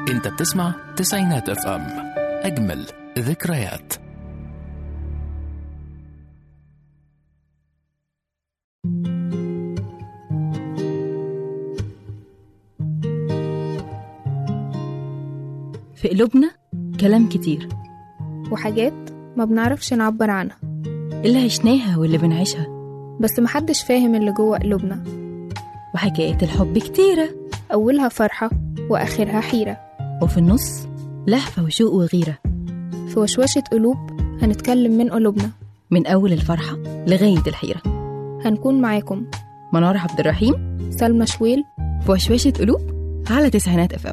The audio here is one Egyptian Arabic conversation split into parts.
انت بتسمع تسعينات اف ام اجمل ذكريات في قلوبنا كلام كتير وحاجات ما بنعرفش نعبر عنها اللي عشناها واللي بنعيشها بس محدش فاهم اللي جوه قلوبنا وحكايات الحب كتيرة أولها فرحة وآخرها حيرة وفي النص لهفة وشوق وغيرة في وشوشة قلوب هنتكلم من قلوبنا من أول الفرحة لغاية الحيرة هنكون معاكم منار عبد الرحيم سلمى شويل في وشوشة قلوب على تسعينات اف ام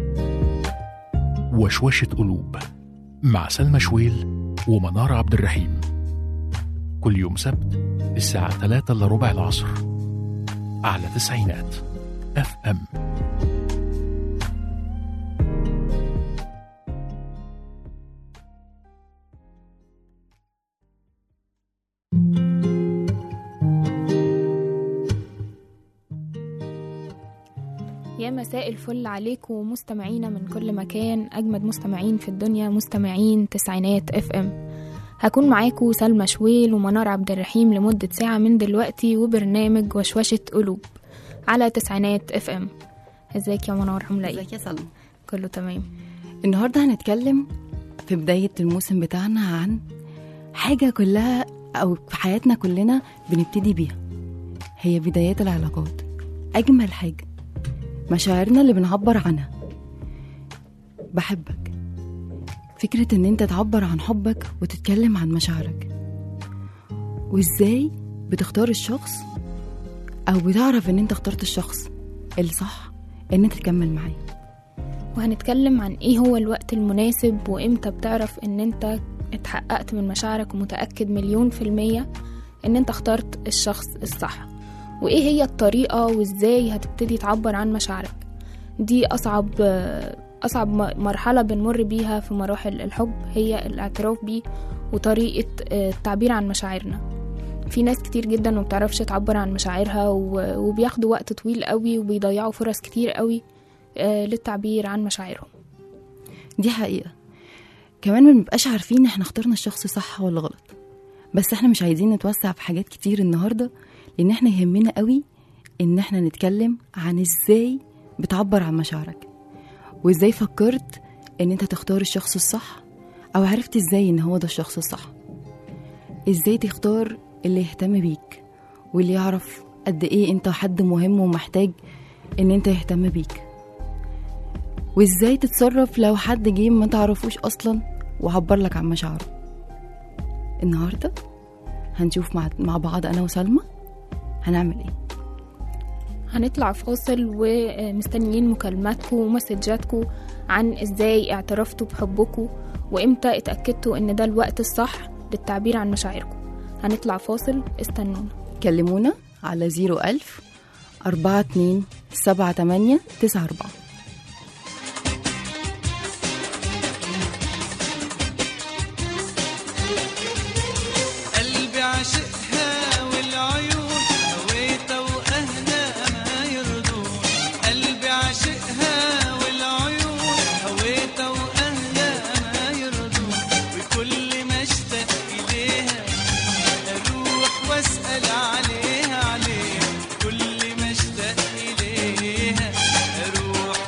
وشوشة قلوب مع سلمى شويل ومنار عبد الرحيم كل يوم سبت الساعة 3 إلا ربع العصر على تسعينات اف ام يا مساء الفل عليكم مستمعينا من كل مكان أجمد مستمعين في الدنيا مستمعين تسعينات اف ام هكون معاكم سلمى شويل ومنار عبد الرحيم لمدة ساعة من دلوقتي وبرنامج وشوشة قلوب على تسعينات اف ام ازيك يا منار عاملة ايه؟ ازيك يا سلمى كله تمام النهاردة هنتكلم في بداية الموسم بتاعنا عن حاجة كلها أو في حياتنا كلنا بنبتدي بيها هي بدايات العلاقات أجمل حاجة مشاعرنا اللي بنعبر عنها بحبك فكرة إن أنت تعبر عن حبك وتتكلم عن مشاعرك وإزاي بتختار الشخص أو بتعرف إن أنت اخترت الشخص الصح إن أنت تكمل معاه وهنتكلم عن ايه هو الوقت المناسب وامتى بتعرف ان انت اتحققت من مشاعرك ومتأكد مليون في المية ان انت اخترت الشخص الصح وايه هي الطريقة وازاي هتبتدي تعبر عن مشاعرك دي اصعب اصعب م- مرحلة بنمر بيها في مراحل الحب هي الاعتراف بيه وطريقة آه، التعبير عن مشاعرنا في ناس كتير جدا ما بتعرفش تعبر عن مشاعرها و- وبياخدوا وقت طويل قوي وبيضيعوا فرص كتير قوي آه، للتعبير عن مشاعرهم دي حقيقة كمان ما بنبقاش عارفين احنا اخترنا الشخص صح ولا غلط بس احنا مش عايزين نتوسع في حاجات كتير النهاردة لان احنا يهمنا قوي ان احنا نتكلم عن ازاي بتعبر عن مشاعرك وازاي فكرت ان انت تختار الشخص الصح او عرفت ازاي ان هو ده الشخص الصح ازاي تختار اللي يهتم بيك واللي يعرف قد ايه انت حد مهم ومحتاج ان انت يهتم بيك وازاي تتصرف لو حد جه ما تعرفوش اصلا وعبر لك عن مشاعره النهارده هنشوف مع مع بعض انا وسلمى هنعمل ايه هنطلع فاصل ومستنيين مكالماتكم ومسجاتكم عن ازاي اعترفتوا بحبكم وامتى اتأكدتوا ان ده الوقت الصح للتعبير عن مشاعركم هنطلع فاصل استنونا كلمونا على 01000 42 78 94 قلبي عاشقها والعيون هويتها واهلها ما يرضون قلبي عاشقها والعيون هويتها واهلها ما يرضون وكل ما اشتاق اليها اروح واسال عليها عليها كل ما اشتاق اليها اروح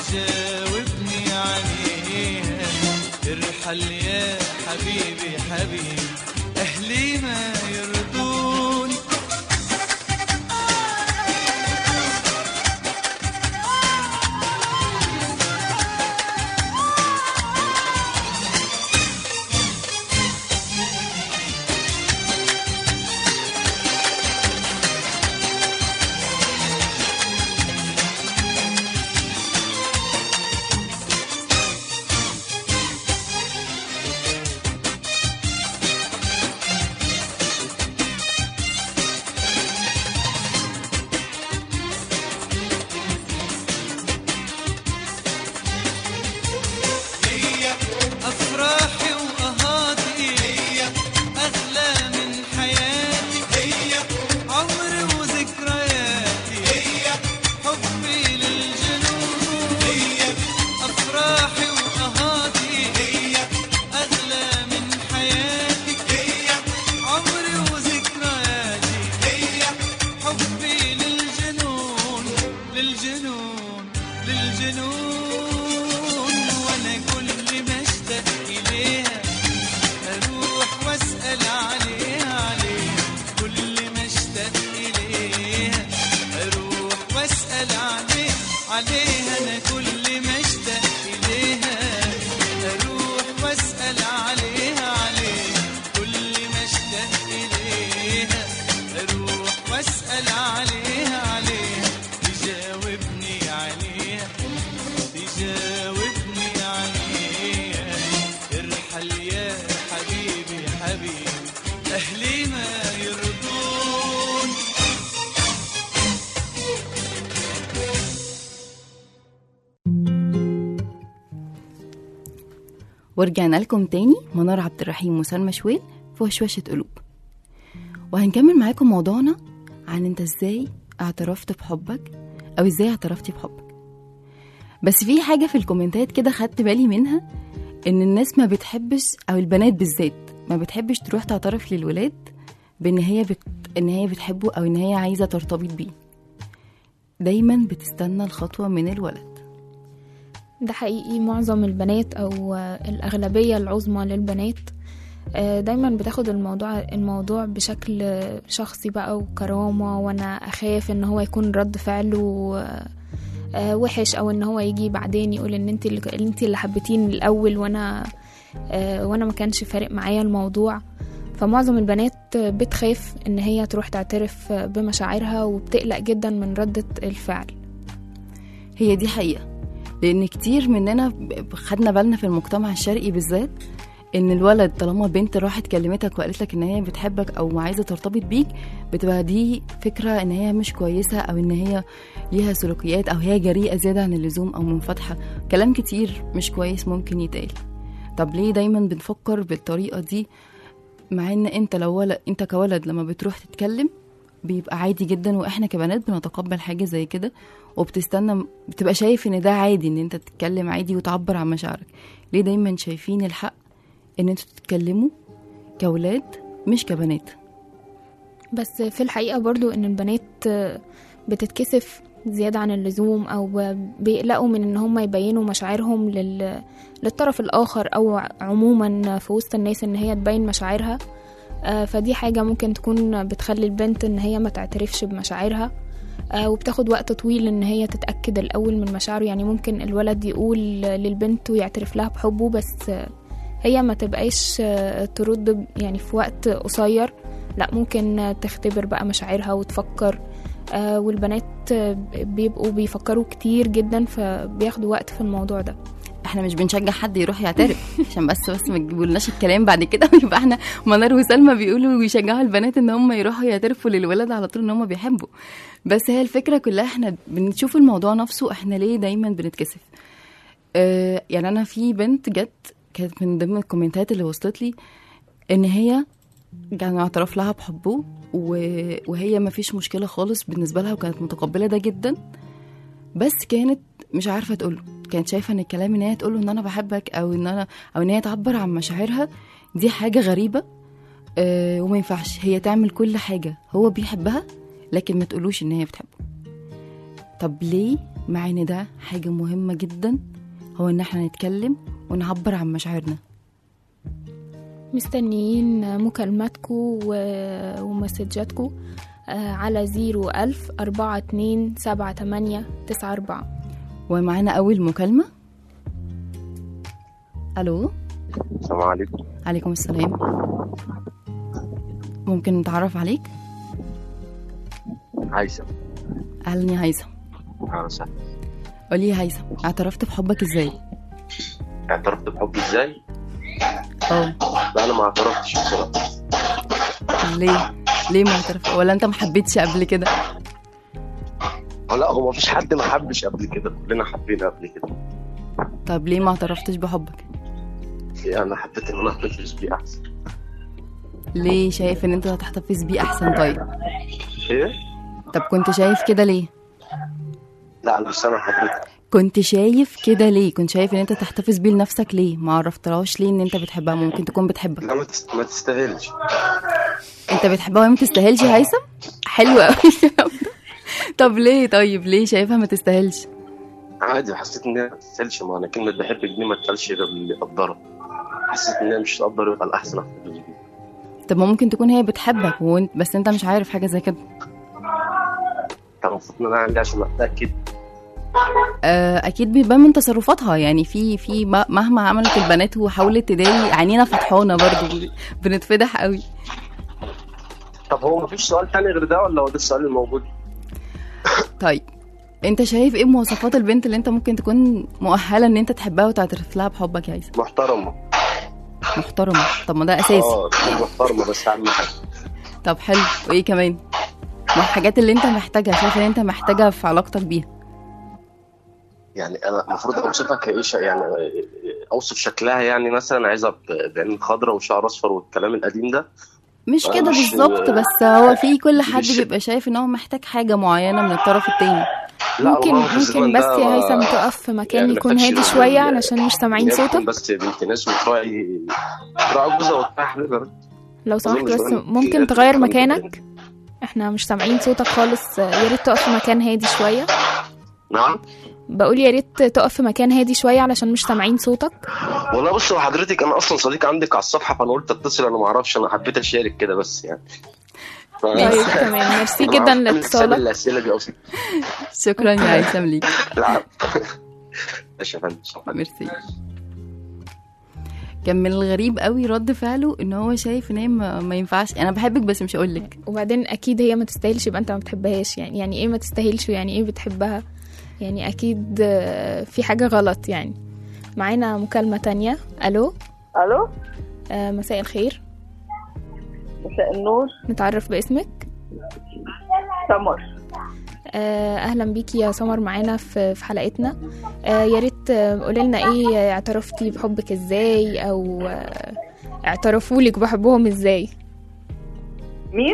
تجاوبني عليها ارحل يا حبيبي حبيبي أهلي ما يرضون أفراحي وأهاتي أغلى من حياتي عمري وذكرياتي حبي للجنون أفراحي وأهاتي أغلى من حياتي عمري وذكرياتي حبي للجنون للجنون للجنون وانا كل ما اشتاق اليها اروح واسال عليها عليها كل ما اشتاق اليها اروح واسال عليها عليها انا كل ما اشتاق اليها اروح واسال عليها عليها كل ما اشتاق اليها اروح واسال عليها عليها تجاوبني عليها تجاوبني عليها ارحل يا حبيبي حبيبي اهلي ما يرضون ورجعنا لكم تاني منار عبد الرحيم وسلمى شويل في وشوشة قلوب وهنكمل معاكم موضوعنا عن انت ازاي اعترفت بحبك او ازاي اعترفتي بحبك بس في حاجة في الكومنتات كده خدت بالي منها ان الناس ما بتحبش او البنات بالذات ما بتحبش تروح تعترف للولاد بان هي بت... ان هي بتحبه او ان هي عايزة ترتبط بيه دايما بتستنى الخطوة من الولد ده حقيقي معظم البنات او الاغلبيه العظمى للبنات آه، دايما بتاخد الموضوع الموضوع بشكل شخصي بقى وكرامه وانا اخاف ان هو يكون رد فعله آه، وحش او ان هو يجي بعدين يقول ان انت اللي انت اللي حبيتيني الاول وانا آه، وانا ما كانش فارق معايا الموضوع فمعظم البنات بتخاف ان هي تروح تعترف بمشاعرها وبتقلق جدا من ردة الفعل هي دي حقيقة لأن كتير مننا ب- خدنا بالنا في المجتمع الشرقي بالذات إن الولد طالما بنت راحت كلمتك وقالت لك إن هي بتحبك أو عايزة ترتبط بيك بتبقى دي فكرة إن هي مش كويسة أو إن هي ليها سلوكيات أو هي جريئة زيادة عن اللزوم أو منفتحة كلام كتير مش كويس ممكن يتقال طب ليه دايما بنفكر بالطريقة دي مع إن أنت لو ولد أنت كولد لما بتروح تتكلم بيبقى عادي جدا واحنا كبنات بنتقبل حاجه زي كده وبتستنى بتبقى شايف ان ده عادي ان انت تتكلم عادي وتعبر عن مشاعرك ليه دايما شايفين الحق ان انتوا تتكلموا كولاد مش كبنات بس في الحقيقة برضو ان البنات بتتكسف زيادة عن اللزوم او بيقلقوا من ان هم يبينوا مشاعرهم لل... للطرف الاخر او عموما في وسط الناس ان هي تبين مشاعرها آه، فدي حاجة ممكن تكون بتخلي البنت ان هي ما تعترفش بمشاعرها آه، وبتاخد وقت طويل ان هي تتأكد الاول من مشاعره يعني ممكن الولد يقول للبنت ويعترف لها بحبه بس آه، هي ما تبقاش آه، ترد ب- يعني في وقت قصير لا ممكن آه، تختبر بقى مشاعرها وتفكر آه، والبنات آه، بيبقوا بيفكروا كتير جدا فبياخدوا وقت في الموضوع ده احنا مش بنشجع حد يروح يعترف عشان بس بس ما تجيبولناش الكلام بعد كده ويبقى احنا منار وسلمى بيقولوا ويشجعوا البنات ان هم يروحوا يعترفوا للولد على طول ان هم بيحبوا بس هي الفكره كلها احنا بنشوف الموضوع نفسه احنا ليه دايما بنتكسف اه يعني انا في بنت جت كانت من ضمن الكومنتات اللي وصلت لي ان هي كان اعترف لها بحبه و- وهي ما فيش مشكله خالص بالنسبه لها وكانت متقبله ده جدا بس كانت مش عارفه تقوله كانت شايفه ان الكلام ان هي تقوله ان انا بحبك او ان انا او ان هي تعبر عن مشاعرها دي حاجه غريبه أه وما ينفعش هي تعمل كل حاجه هو بيحبها لكن ما تقولوش ان هي بتحبه طب ليه مع ان ده حاجة مهمة جدا هو ان احنا نتكلم ونعبر عن مشاعرنا مستنيين مكالماتكم و- ومسجاتكم آه، على زيرو ألف أربعة اتنين سبعة تمانية تسعة أربعة ومعانا اول مكالمة الو السلام عليكم عليكم السلام ممكن نتعرف عليك هيثم اهلا يا هيثم اهلا وسهلا قولي يا هيثم اعترفت بحبك ازاي اعترفت بحبي ازاي؟ اه لا انا ما اعترفتش بصراحه ليه ليه ما اعترفت ولا انت ما حبيتش قبل كده آه، لا هو ما فيش حد ما حبش قبل كده كلنا حبينا قبل كده طب ليه ما اعترفتش بحبك يعني انا حبيت ان انا احتفظ بيه احسن ليه شايف ان انت هتحتفظ بيه احسن طيب ايه؟ طب كنت شايف كده ليه لا انا مش سامع حضرتك كنت شايف كده ليه كنت شايف ان انت تحتفظ بيه لنفسك ليه ما عرفتلهاش ليه ان انت بتحبها ممكن تكون بتحبك لا ما, تست... ما تستاهلش انت بتحبها وهي ما تستاهلش يا هيثم حلو قوي الكلام ده. طب ليه طيب ليه شايفها ما تستاهلش عادي حسيت ان هي ما تستاهلش ما انا كلمه بحبك دي ما تقالش غير اللي يقدرها حسيت ان هي مش تقدر يبقى الاحسن احتفظ بيه طب ما ممكن تكون هي بتحبك وانت بس انت مش عارف حاجه زي كده طب المفروض ان انا اعمل ايه عشان اتاكد آه، اكيد بيبان من تصرفاتها يعني في في م- مهما عملت البنات وحاولت تداري عينينا فتحانه برضو بنتفضح قوي طب هو ما فيش سؤال تاني غير ده ولا هو ده السؤال الموجود؟ طيب انت شايف ايه مواصفات البنت اللي انت ممكن تكون مؤهله ان انت تحبها وتعترف لها بحبك يا هيثم محترمه محترمه طب ما ده اساسي اه تكون محترمه بس اهم حاجه طب حلو وايه كمان ما الحاجات اللي انت محتاجها شايف ان انت محتاجها في علاقتك بيها يعني انا المفروض اوصفها كايش يعني اوصف شكلها يعني مثلا عايزها ب- بعين خضراء وشعر اصفر والكلام القديم ده مش أنا كده مش- بالظبط بس هو في كل حد مش- بيبقى شايف ان هو محتاج حاجه معينه من الطرف التاني لا ممكن والله في الزمن ممكن بس ده يا ما- هيثم تقف في مكان يعني يكون محتاجش هادي إن- شوية يعني- علشان مش سامعين إن هي تكون صوتك بس بنت ناس وتراعي تراعي جوزها وتراعي حبيبها لو سمحت أظن بس زمان ممكن كده تغير الكلام ده مكانك احنا مش سامعين صوتك خالص يا ريت تقف في مكان هادي شوية نعم بقول يا ريت تقف في مكان هادي شوية علشان مش سامعين صوتك والله بص هو حضرتك انا اصلا صديق عندك على الصفحه فانا قلت اتصل انا ما اعرفش انا حبيت اشارك كده بس يعني ف... طيب تمام ميرسي أنا جدا معرفش أنا لاتصالك بسبب الاسئله دي اصلا شكرا يا هيثم ليك لا ماشي يا فندم شكراً. ميرسي كان من الغريب قوي رد فعله ان هو شايف ان هي ما, ما ينفعش انا بحبك بس مش هقول لك وبعدين اكيد هي ما تستاهلش يبقى انت ما بتحبهاش يعني يعني ايه ما تستاهلش ويعني ايه بتحبها يعني اكيد آه، في حاجة غلط يعني معانا مكالمة تانية الو الو آه، مساء الخير مساء النور نتعرف باسمك سمر آه، اهلا بيكي يا سمر معانا في في حلقتنا آه، يا ريت آه، قولي لنا ايه اعترفتي بحبك ازاي او آه، اعترفوا لك بحبهم ازاي مين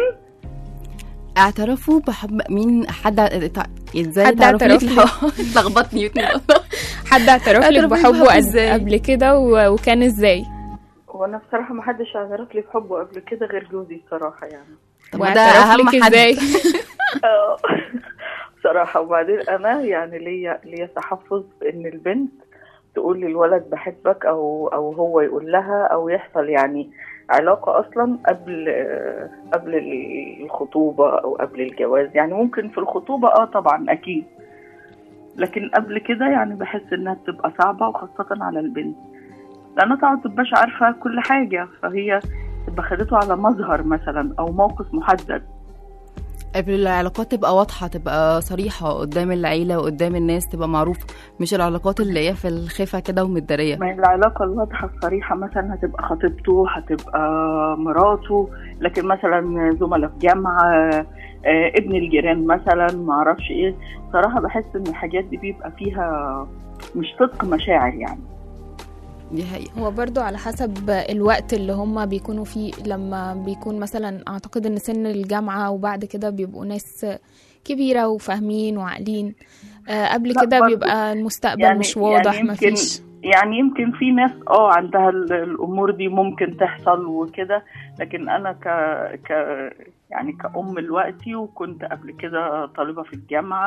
اعترفوا بحب مين حد ع- ازاي حد تعرفوا اعترف لك الحب؟ لخبطني حد اعترف لك اعترف لك بحبه بحبه قد- إزاي؟ قبل كده و- وكان ازاي وانا بصراحه ما حدش اعترف لي بحبه قبل كده غير جوزي بصراحه يعني طب ما ده واعترف اهم لك حد ازاي آه. بصراحه وبعدين انا يعني ليا ليا تحفظ ان البنت تقول للولد بحبك او او هو يقول لها او يحصل يعني علاقه اصلا قبل آه، قبل الخطوبه او قبل الجواز يعني ممكن في الخطوبه اه طبعا اكيد لكن قبل كده يعني بحس انها بتبقى صعبه وخاصه على البنت لانها طبعا متبقاش عارفه كل حاجه فهي تبقى خدته على مظهر مثلا او موقف محدد قبل العلاقات تبقى واضحة تبقى صريحة قدام العيلة وقدام الناس تبقى معروفة مش العلاقات اللي هي في الخفة كده ومتدارية ما هي العلاقة الواضحة الصريحة مثلا هتبقى خطيبته هتبقى مراته لكن مثلا زملاء في جامعة آه، ابن الجيران مثلا معرفش ايه صراحة بحس ان الحاجات دي بيبقى فيها مش صدق مشاعر يعني دي حقيقة هو برضو على حسب الوقت اللي هم بيكونوا فيه لما بيكون مثلا اعتقد ان سن الجامعة وبعد كده بيبقوا ناس كبيرة وفاهمين وعاقلين آه، قبل لا كده برضو. بيبقى المستقبل يعني- مش واضح يعني يمكن- مفيش يعني يمكن في ناس اه عندها ال- الامور دي ممكن تحصل وكده لكن انا ك ك يعني كأم دلوقتي وكنت قبل كده طالبة في الجامعة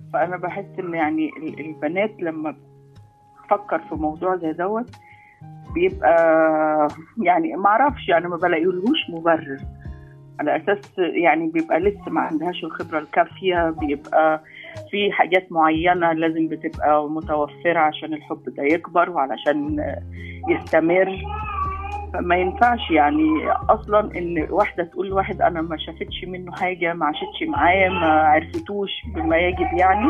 فانا بحس ان يعني ال- البنات لما تفكر في موضوع زي دوت بيبقى يعني ما اعرفش يعني ما بلاقيلهوش مبرر على اساس يعني بيبقى لسه ما عندهاش الخبره الكافيه بيبقى في حاجات معينه لازم بتبقى متوفره عشان الحب ده يكبر وعلشان يستمر فما ينفعش يعني اصلا ان واحده تقول لواحد انا ما شافتش منه حاجه ما عاشتش معاه ما عرفتوش بما يجب يعني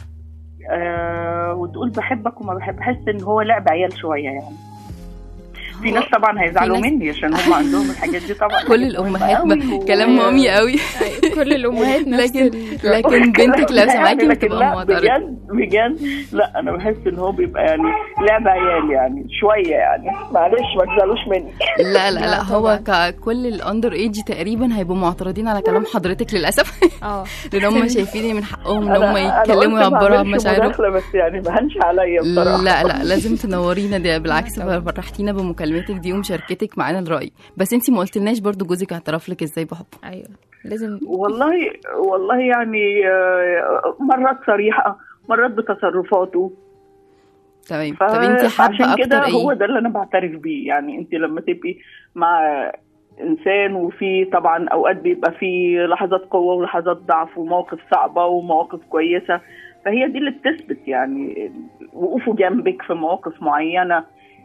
آه وتقول بحبك وما بحب بحس ان هو لعب عيال شويه يعني في ناس طبعا هيزعلوا في ناس- مني عشان هم عندهم الحاجات دي طبعا كل حاجات مهمة الامهات قوي بقى و- كلام مامي قوي كل الامهات نفس لكن ال- لكن بنتك لابسه يعني معاكي لكن بتبقى لا معترضه بجد بجد لا انا بحس ان هو بيبقى يعني لعب عيال يعني شويه يعني معلش ما تزعلوش مني لا لا لا لا هو ككل الاندر ايج تقريبا هيبقوا معترضين على كلام حضرتك للاسف اه لان هم شايفين من حقهم ان أنا- هم أنا يتكلموا قلت ما يعبروا عن أعملش مشاعرهم مداخلة بس يعني ما هنش عليا بصراحه لا لا لازم تنورينا ده بالعكس طبعا. فرحتينا بمكالمتك دي ومشاركتك معانا الرأي بس انتي ما قلتلناش برضو جوزك اعترف لك ازاي بحبه ايوه لازم والله والله يعني آه، مرات صريحه مرات بتصرفاته تمام ف- طب انتي فعشان حابه كده اكتر هو ايه ده اللي انا بعترف بيه يعني انت لما تبقي مع انسان وفي طبعا اوقات بيبقى في لحظات قوه ولحظات ضعف ومواقف صعبه ومواقف كويسه فهي دي اللي بتثبت يعني وقوفه جنبك في مواقف معينه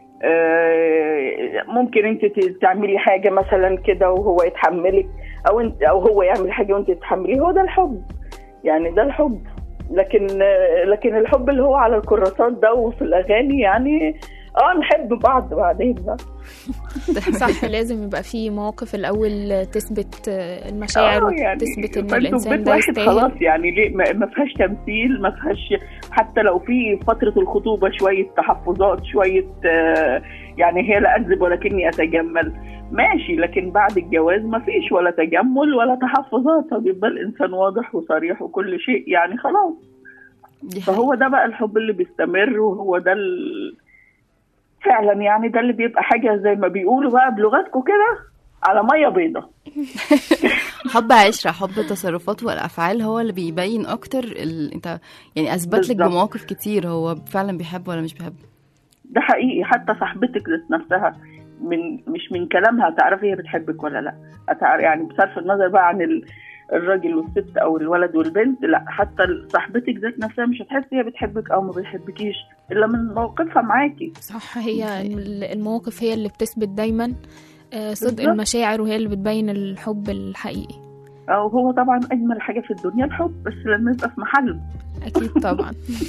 آه، ممكن انت ت- تعملي حاجه مثلا كده وهو يتحملك او انت او هو يعمل حاجه وانت تتحمليه هو ده الحب يعني ده الحب لكن لكن الحب اللي هو على الكراسات ده وفي الاغاني يعني اه نحب بعض بعدين بقى صح لازم يبقى في مواقف الاول تثبت آه، المشاعر آه يعني وتثبت ان فانتوا في الانسان بيت ده واحد خلاص يستاهل يعني ليه ما ما فيهاش تمثيل ما فيهاش حتى لو في فتره الخطوبه شويه تحفظات شويه آه يعني هي لا اكذب ولكني اتجمل ماشي لكن بعد الجواز ما فيش ولا تجمل ولا تحفظات بيبقى الانسان واضح وصريح وكل شيء يعني خلاص دي حقيقة. فهو ده بقى الحب اللي بيستمر وهو ده ال... فعلا يعني ده اللي بيبقى حاجه زي ما بيقولوا بقى بلغتكم كده على ميه بيضة حب عشرة حب التصرفات والافعال هو اللي بيبين اكتر ال... انت يعني اثبت لك بالظبط. بمواقف كتير هو فعلا بيحب ولا مش بيحب ده حقيقي حتى صاحبتك ذات نفسها من مش من كلامها تعرفي هي بتحبك ولا لا أتعرف يعني بصرف النظر بقى عن ال... الراجل والست او الولد والبنت لا حتى صاحبتك ذات نفسها مش هتحسي هي بتحبك او ما بتحبكيش الا من موقفها معاكي صح هي ال- المواقف هي اللي بتثبت دايما آه، صدق بالظبط. المشاعر وهي اللي بتبين الحب الحقيقي او هو طبعا اجمل حاجه في الدنيا الحب بس لما يبقى في محله اكيد طبعا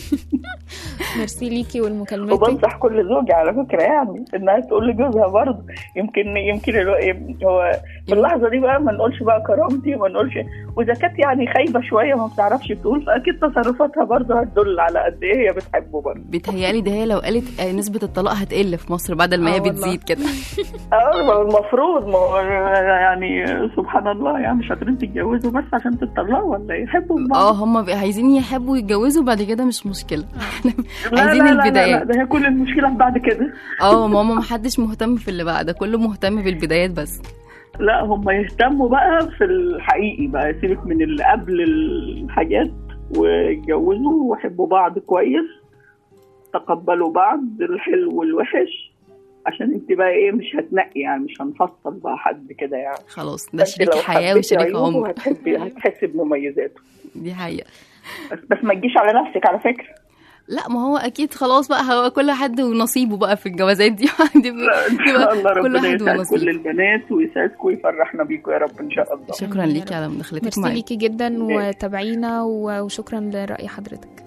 ميرسي ليكي ولمكالمتك وبنصح كل زوجة على فكرة يعني انها تقول لجوزها برضه يمكن يمكن الو- هو في اللحظة دي بقى ما نقولش بقى كرامتي وما نقولش واذا كانت يعني خايبة شوية وما بتعرفش تقول فاكيد تصرفاتها برضه هتدل على قد ايه هي بتحبه برضه بيتهيألي ده هي لو قالت آه، نسبة الطلاق هتقل في مصر بدل ما آه هي والله. بتزيد كده اه ما هو المفروض ما هو يعني سبحان الله يعني مش قادرين تتجوزوا بس عشان تتطلقوا ولا يحبوا اه بعض هما بي- عايزين يحبوا يتجوزوا بعد كده مش مشكلة لا عايزين لا لا, لا, لا البدايات ده هي كل المشكلة بعد كده اه ماما محدش مهتم في اللي بعد كله مهتم بالبدايات بس لا هم يهتموا بقى في الحقيقي بقى سيبك من اللي قبل الحاجات واتجوزوا وحبوا بعض كويس تقبلوا بعض الحلو والوحش عشان انت بقى ايه مش هتنقي يعني مش هنفصل بقى حد كده يعني خلاص ده فأنت شريك لو حياة حبيتي وشريك عيوبه عمر هتحبي هتحسي بمميزاته دي حقيقة بس بس ما تجيش على نفسك على فكره لا ما هو اكيد خلاص بقى هو كل حد ونصيبه بقى في الجوازات دي دي لا ان بقى شاء الله كل ربنا واحد يسعد كل ونصيبه البنات ويسعدكم ويفرحنا بيكم يا رب ان شاء الله شكرا آمين يا ليكي رب. على مداخلتك ميرسي معانا ليكي جدا وتابعينا و- وشكرا لرأي حضرتك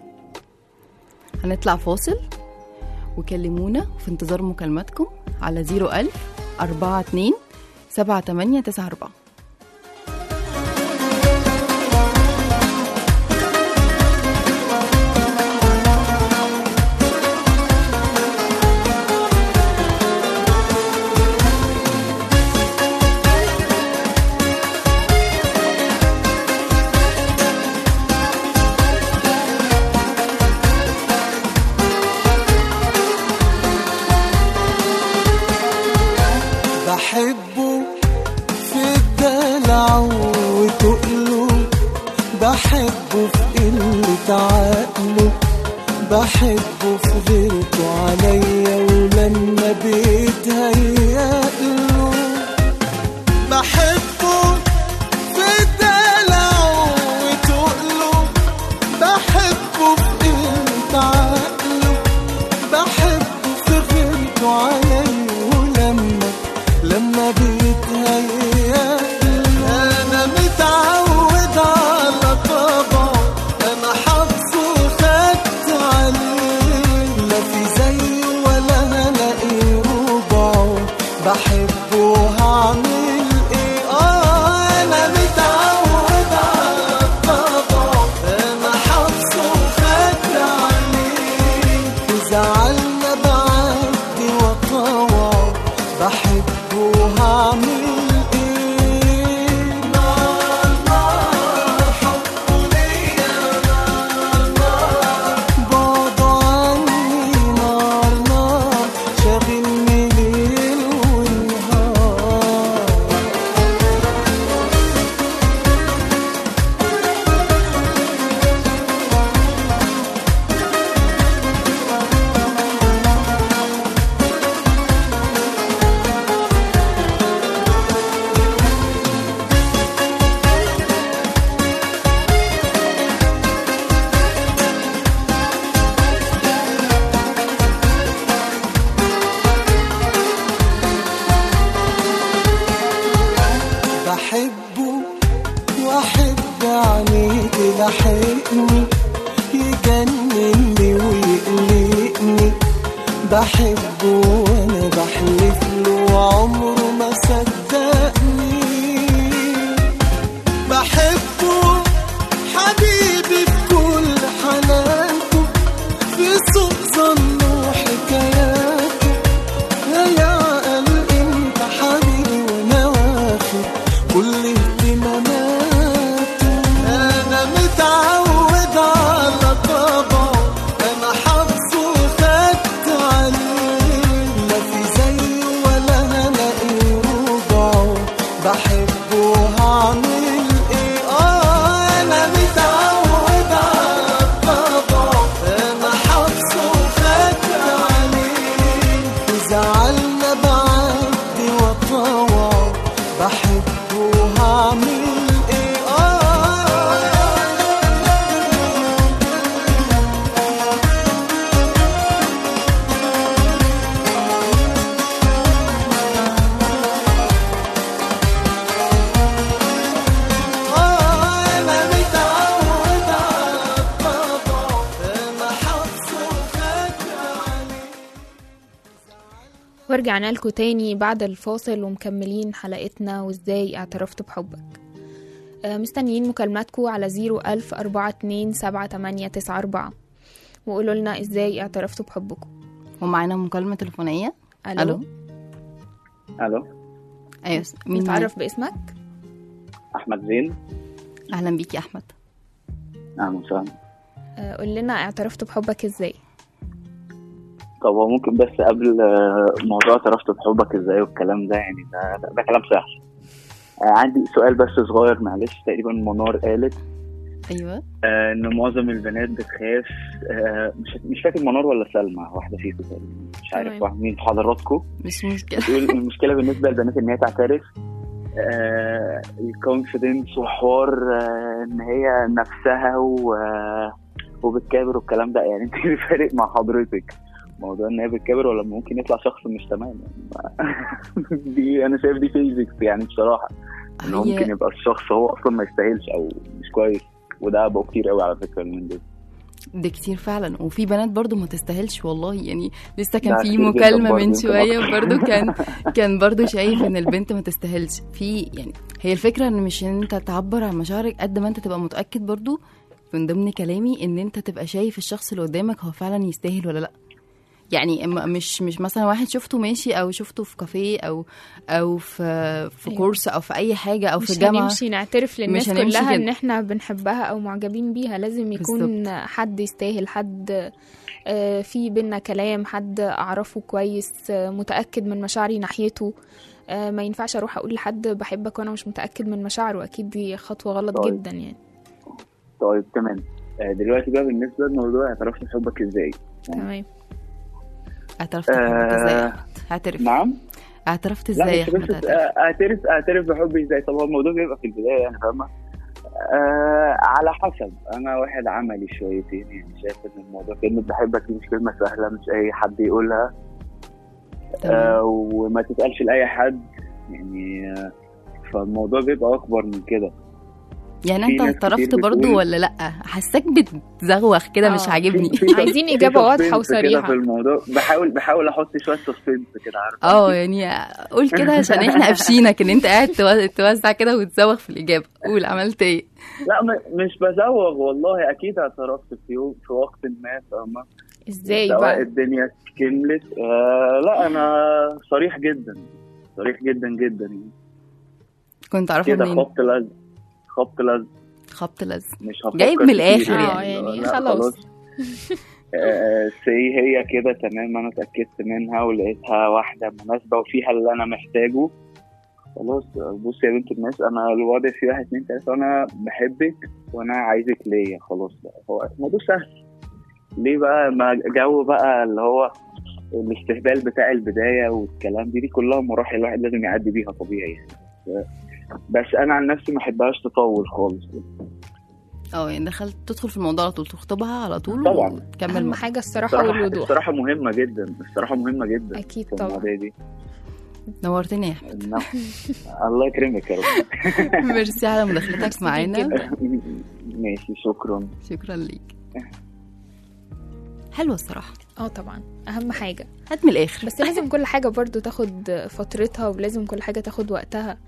هنطلع فاصل وكلمونا في انتظار مكالماتكم على 01000 42 7894 بحبه في الدلع وتقله بحبه في قلة عقله بحبه في غيرته عليا ولما بيتهيأله بحبه في دلعه وتقله بحبه في قيمة عقله بحبه في غيرته عليا ولما لما بيتهيأ انا متعود على طبعه انا حافظه خدت عليه لا في زيه ولا هلاقي ربعه بحبه هعمل ايه اه انا متعود على طبعه انا حافظه خدت عليه في زعلنا بعدي وطوعه بحبه هعمل ايه نار نار حبه ليا نار نار بعده عني نار نار شاغلني ليل ونهار بحبه واحب عينيه تلحقني يجنني ويقلقني بحبه وانا بحلف له عمره ما صدقني بحبه حبيبي في كل حالاته في سوء ظنه وحكاياته يا عقل انت حبيبي وانا واخد كل اهتماماته انا متعود على طبعه انا حافظه خدت عليه لا في زيه ولا هلاقي ربعه بحبه هعمل ايه اه انا متعود على طبعه انا حافظه خدت عليه زعلنا بعدي وطوعه بحبه هعمل ايه اه آه أنا متعود على الطبع أنا حافظه خدت عليه ورجعنا لكم تاني بعد الفاصل ومكملين حلقتنا وازاي اعترفت بحبك آه، مستنيين مكالماتكم على زيرو ألف أربعة اتنين سبعة تمانية تسعة أربعة وقولوا لنا ازاي اعترفتوا بحبكم ومعانا مكالمة تليفونية ألو, ألو الو أيوة مين نتعرف باسمك احمد زين أهلا بيك يا أحمد اهلا وسهلا آه، قول لنا اعترفتوا بحبك ازاي طب هو ممكن بس قبل آه، موضوع اعترفت بحبك ازاي والكلام ده يعني ده, ده, ده كلام سهل آه، عندي سؤال بس صغير معلش تقريبا منار قالت أيوة آه، ان معظم البنات بتخاف آه، مش مش فاكر منار ولا سلمى واحده فيكم تقريبا مش عارف تمام. واحد مين في حضراتكم مش مشكلة بتقول المشكله بالنسبه للبنات ان هي تعترف آه الكونفيدنس وحوار آه ان هي نفسها و آه وبتكابر والكلام ده يعني انت إيه الفارق مع حضرتك موضوع ان هي بتكابر ولا ممكن يطلع شخص مش تمام يعني ما- دي انا شايف دي فيزيكس يعني بصراحه ان هو ممكن هي يبقى الشخص هو اصلا ما يستاهلش او مش كويس وده بقى كتير قوي على فكره من دول ده كتير فعلا وفي بنات برضو ما تستاهلش والله يعني لسه كان ده في كتير جداً مكالمة برضو، من يمكن شوية أكتر. برضو كان كان برضو شايف ان البنت ما تستاهلش في يعني هي الفكرة ان مش ان انت تعبر عن مشاعرك قد ما انت تبقى متأكد برضو من ضمن كلامي ان انت تبقى شايف الشخص اللي قدامك هو فعلا يستاهل ولا لا يعني م- مش مش مثلا واحد شفته ماشي او شفته في كافيه او او في في أيوة. كورس او في اي حاجه او في مش جامعه هنمشي نعترف للناس مش هنمشي كلها كده. ان احنا بنحبها او معجبين بيها لازم يكون حد يستاهل حد آه، في بينا كلام حد اعرفه كويس آه، متاكد من مشاعري ناحيته آه، ما ينفعش اروح اقول لحد بحبك وانا مش متاكد من مشاعره اكيد دي خطوه غلط طيب. جدا يعني طيب تمام آه، دلوقتي بقى بالنسبه للموضوع اعترفت بحبك ازاي تمام اعترفت بحبك ازاي يا آه، احمد اعترف نعم اعترفت لا ازاي يا مش احمد بس اعترف اعترف اعترف بحبي ازاي طب هو الموضوع بيبقى في البدايه يعني فاهمه آه على حسب انا واحد عملي شويتين يعني شايف ان الموضوع كلمه بحبك دي مش كلمه سهله مش اي حد يقولها تمام. آه وما تتقالش لاي حد يعني آه فالموضوع بيبقى اكبر من كده يعني في انت ناس كتير اعترفت برضو بتقول- ولا لا حاساك بتزغوخ كده مش آه. عاجبني في- في- عايزين في إجابة واضحة suspense كده وصريحة. في الموضوع بحاول بحاول احط شويه سسبنس كده عارف اه يعني قول كده عشان احنا قافشينك ان انت قاعد تو- توزع كده وتزوغ في الاجابه قول عملت ايه لا م- مش بزوغ والله اكيد اعترفت في يوم في وقت ما فاهمه ازاي سواء بقى الدنيا كملت آه لا انا صريح جدا صريح جدا جدا يعني كنت عارفه كده منين خبط لزق خبط لزق خبط لزق مش هفكر جايب من كتير الآخر آه، يعني. يعني لا، خلاص. آه، سي هي كده تمام انا اتاكدت منها ولقيتها واحده مناسبه وفيها اللي انا محتاجه خلاص بصي يا بنت الناس انا الوضع في واحد اتنين تلاته وانا بحبك وانا عايزك ليا خلاص بقى هو الموضوع سهل ليه بقى ما جو بقى اللي هو الاستهبال بتاع البدايه والكلام دي دي كلها مراحل الواحد لازم يعدي بيها طبيعي يعني بس- بس انا عن نفسي ما احبهاش تطول خالص اه يعني دخلت تدخل في الموضوع على طول تخطبها على طول طبعا. وتكمل اهم معاها. حاجه الصراحه الصراحه والوضوح الصراحه مهمه جدا الصراحه مهمه جدا اكيد في طبعا المواضيع دي نورتني يا احمد إنه- الله يكرمك يا رب ميرسي على مداخلتك معانا جدا. ماشي شكرا شكرا ليك حلوه الصراحه اه طبعا اهم حاجه هات من الاخر بس لازم كل حاجه برضو تاخد فترتها ولازم كل حاجه تاخد وقتها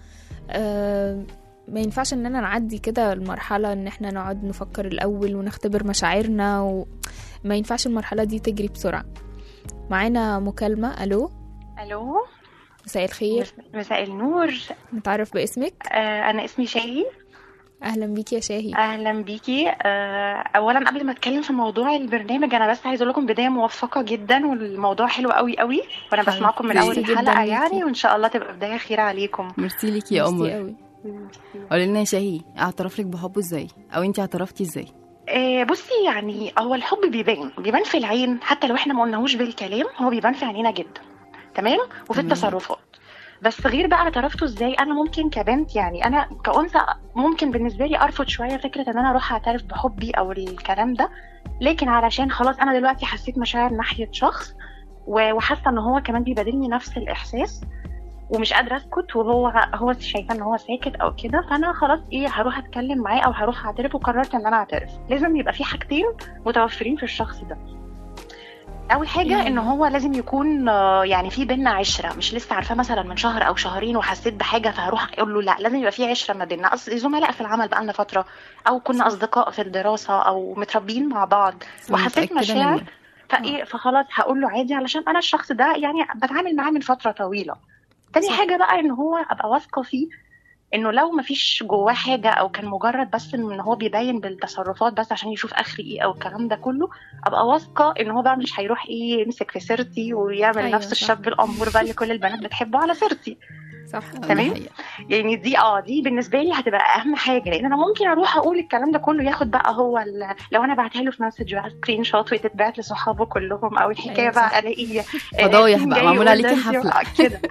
آه ما ينفعش اننا نعدي كده المرحله ان احنا نقعد نفكر الاول ونختبر مشاعرنا وما ينفعش المرحله دي تجري بسرعه معانا مكالمه الو الو مساء الخير مس- مساء النور نتعرف باسمك آه انا اسمي شاهي اهلا بيكي يا شاهي اهلا بيكي آه اولا قبل ما اتكلم في موضوع البرنامج انا بس عايزه اقول لكم بدايه موفقه جدا والموضوع حلو قوي قوي وانا حبيبتي. بسمعكم من اول ميرسي جدا الحلقه ليكي. يعني وان شاء الله تبقى بدايه خيره عليكم ميرسي ليك يا ميرسي قمر قوي قولي لنا يا شاهي اعترف لك بحبه ازاي او انت اعترفتي ازاي آه بصي يعني هو الحب بيبان بيبان في العين حتى لو احنا ما قلناهوش بالكلام هو بيبان في عينينا جدا تمام وفي تمام. التصرفات بس غير بقى اعترفته ازاي انا ممكن كبنت يعني انا كأنثى ممكن بالنسبه لي ارفض شويه فكره ان انا اروح اعترف بحبي او الكلام ده لكن علشان خلاص انا دلوقتي حسيت مشاعر ناحيه شخص و- وحاسه ان هو كمان بيبادلني نفس الاحساس ومش قادره اسكت وهو هو شايفه ان هو ساكت او كده فانا خلاص ايه هروح اتكلم معاه او هروح اعترف وقررت ان انا اعترف لازم يبقى في حاجتين متوفرين في الشخص ده اول حاجه يعني- ان هو لازم يكون آه، يعني في بينا عشره مش لسه عارفاه مثلا من شهر او شهرين وحسيت بحاجه فهروح اقول له لا لازم يبقى في عشره ما بيننا اصل زملاء في العمل بقالنا فتره او كنا اصدقاء في الدراسه او متربيين مع بعض وحسيت متأكدة مشاعر منه. فايه فخلاص هقول له عادي علشان انا الشخص ده يعني بتعامل معاه من فتره طويله تاني صح. حاجه بقى ان هو ابقى واثقه فيه انه لو مفيش جواه حاجه او كان مجرد بس ان هو بيبين بالتصرفات بس عشان يشوف اخري ايه او الكلام ده كله ابقى واثقه ان هو بقى مش هيروح ايه يمسك في سيرتي ويعمل أيوة، أيوة نفس صح. الشاب الامور بقى اللي كل البنات بتحبه على سيرتي صح آه، دي تمام. حقيقة. يعني دي اه دي بالنسبه لي هتبقى اهم حاجه لان انا ممكن اروح اقول الكلام ده كله ياخد بقى هو ال- لو انا بعتها له في مسج بقى سكرين شوت وتتبعت لصحابه كلهم او الحكايه أيوة، صح. بقى الاقي آه، فضايح ياسين بقى، جاي معمول يقول عليكي ده أنت- حفلة. آه، كده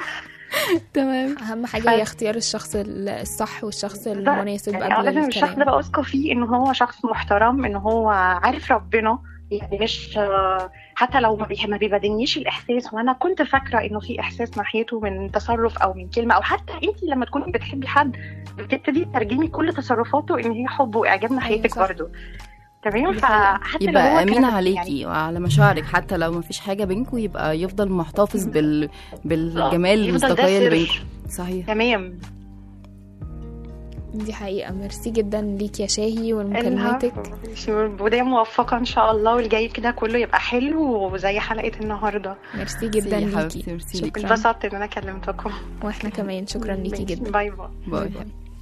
تمام اهم حاجه ف- هي اختيار الشخص ال- الصح والشخص المناسب يعني اه قبل لازم الشخص ده الكلام بقى واثقه فيه ان هو شخص محترم ان هو عارف ربنا يعني مش آه، حتى لو ما بيه- ما بيبادلنيش الاحساس وانا كنت فاكره انه في احساس ناحيته من تصرف او من كلمه او حتى انت لما تكوني بتحبي حد بتبتدي تترجمي كل تصرفاته ان هي حب واعجاب ناحيتك صح. برضه تمام دي حقيقة. فحتى لو يبقى هو امين كان عليكي يعني وعلى مشاعرك حتى لو ما فيش حاجه بينكم يبقى يفضل محتفظ بال... بالجمال يفضل ده والمصداقيه اللي سر. بينكم صحيح تمام دي حقيقه ميرسي جدا ليك يا شاهي ولمكالمتك العفو. بداية موفقة إن شاء الله والجاي كده كله يبقى حلو وزي حلقة النهاردة ميرسي جدا ميرسي يا ليكي حبيبتي، ميرسي ليكي. شكرا اتبسطت إن أنا كلمتكم واحنا كمان شكرا ليكي ماشي. جدا باي باي باي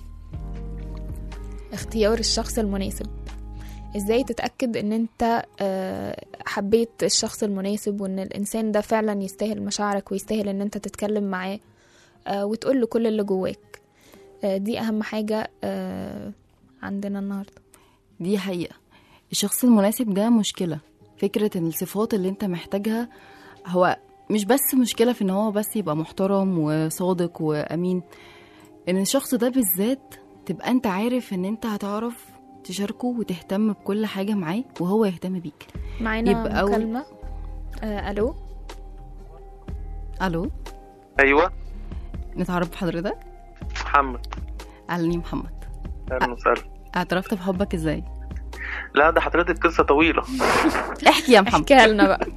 اختيار الشخص المناسب ازاي تتأكد ان انت آه، حبيت الشخص المناسب وان الانسان ده فعلا يستاهل مشاعرك ويستاهل ان انت تتكلم معاه آه، وتقول له كل اللي جواك آه، دي اهم حاجة آه، عندنا النهاردة دي حقيقة الشخص المناسب ده مشكلة فكرة ان الصفات اللي انت محتاجها هو مش بس مشكلة في ان هو بس يبقى محترم وصادق وامين ان الشخص ده بالذات تبقى انت عارف ان انت هتعرف تشاركه وتهتم بكل حاجة معاه وهو يهتم بيك معانا يبقى أول- مكالمة آه الو الو ايوه نتعرف بحضرتك محمد اهلا يا محمد اهلا وسهلا اعترفت بحبك ازاي لا ده حضرتك قصه طويله احكي يا محمد احكيها لنا بقى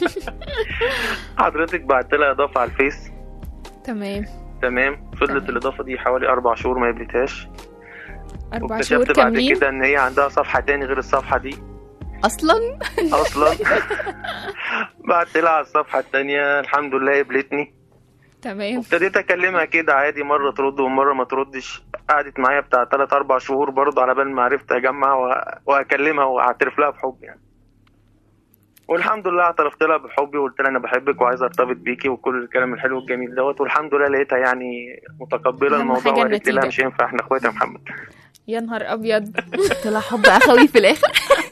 حضرتك بعت لها اضافه على الفيس تمام تمام فضلت الاضافه دي حوالي اربع شهور ما قبلتهاش اربع شهور واكتشفت بعد كاملين كده ان هي عندها صفحه تاني غير الصفحه دي اصلا اصلا بعت لها على الصفحه التانية الحمد لله قبلتني تمام ابتديت اكلمها كده عادي مره ترد ومره ما تردش قعدت معايا بتاع 3 4 شهور برضه على بال ما عرفت اجمع و- واكلمها واعترف لها بحبي يعني والحمد لله اعترفت لها بحبي وقلت لها انا بحبك وعايز ارتبط بيكي وكل الكلام الحلو الجميل دوت والحمد لله لقيتها يعني متقبله أهم الموضوع حاجة وقالت لي لا النتيجة. مش هينفع احنا اخوات يا محمد يا نهار ابيض طلع حب اخوي في الاخر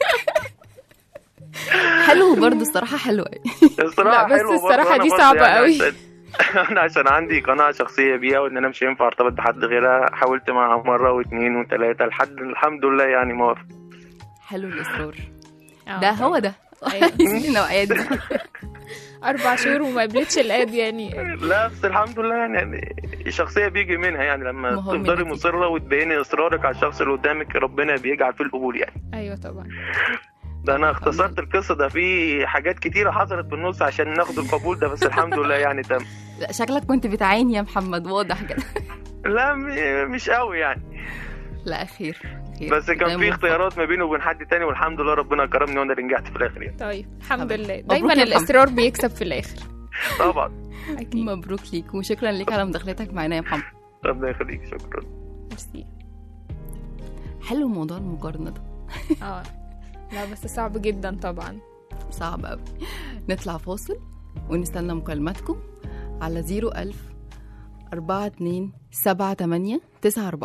حلو برضه الصراحة حلوة الصراحه لا، بس حلوة برضه الصراحة أنا دي برضه صعبة يعني قوي. عشان- انا عشان عندي قناعه شخصيه بيها وان انا مش هينفع ارتبط بحد غيرها حاولت معاها مره واثنين وثلاثه لحد الحمد لله يعني موافق حلو الاصرار آه. ده هو ده أيوة. النوعية دي اربع شهور وما قبلتش الاد يعني لا بس الحمد لله يعني, يعني الشخصيه بيجي منها يعني لما ما هو من تفضلي النتيجة. مصره وتبيني اصرارك على الشخص اللي قدامك ربنا بيجعل فيه القبول يعني ايوه طبعا ده انا اختصرت القصه ده في حاجات كتيره حصلت في النص عشان ناخد القبول ده بس الحمد لله يعني تم لا شكلك كنت بتعاني يا محمد واضح كده لا م- مش قوي يعني لا خير خير بس كان دايما في موفق. اختيارات ما بيني وبين حد تاني والحمد لله ربنا كرمني وانا اللي نجحت في الاخر يعني طيب الحمد حبيبي. لله مبروك دايما يا محمد. الاصرار بيكسب في الاخر طبعا اكيد مبروك ليك وشكرا ليك على مداخلتك معانا يا محمد ربنا يخليك شكرا ميرسي حلو موضوع المقارنة ده اه لا بس صعب جدا طبعا صعب قوي نطلع فاصل ونستنى مكالماتكم على 01000 42 78 94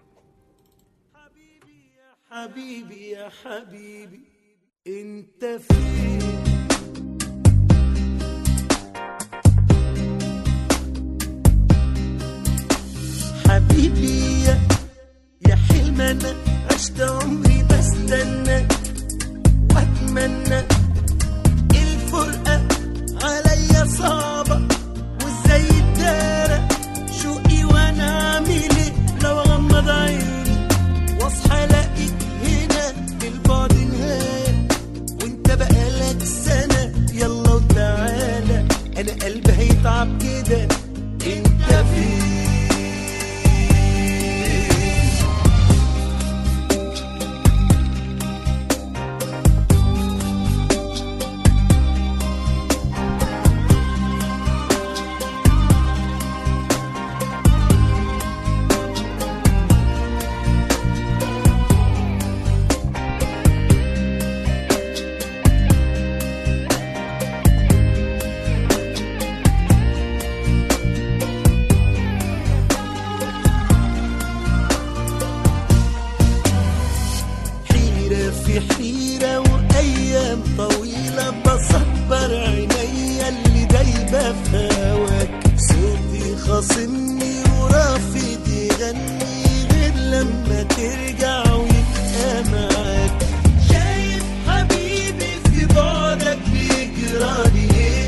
حبيبي يا حبيبي انت فين حبيبي يا يا حلم انا عشت عمري بستنى واتمنى الفرقة عليا صعبة وازاي الدارة شوقي وانا اعمل ايه لو اغمض عيني واصحى الاقيك هنا البعد نهاية وانت بقالك سنة يلا وتعالى انا قلبي هيتعب كده انت فين حيرة في حيرة وأيام طويلة بصبر عينيا اللي دايبة في هواك صوتي خاصمني ورافض يغني غير لما ترجع ويبقى معاك شايف حبيبي في بعدك بيجرالي ايه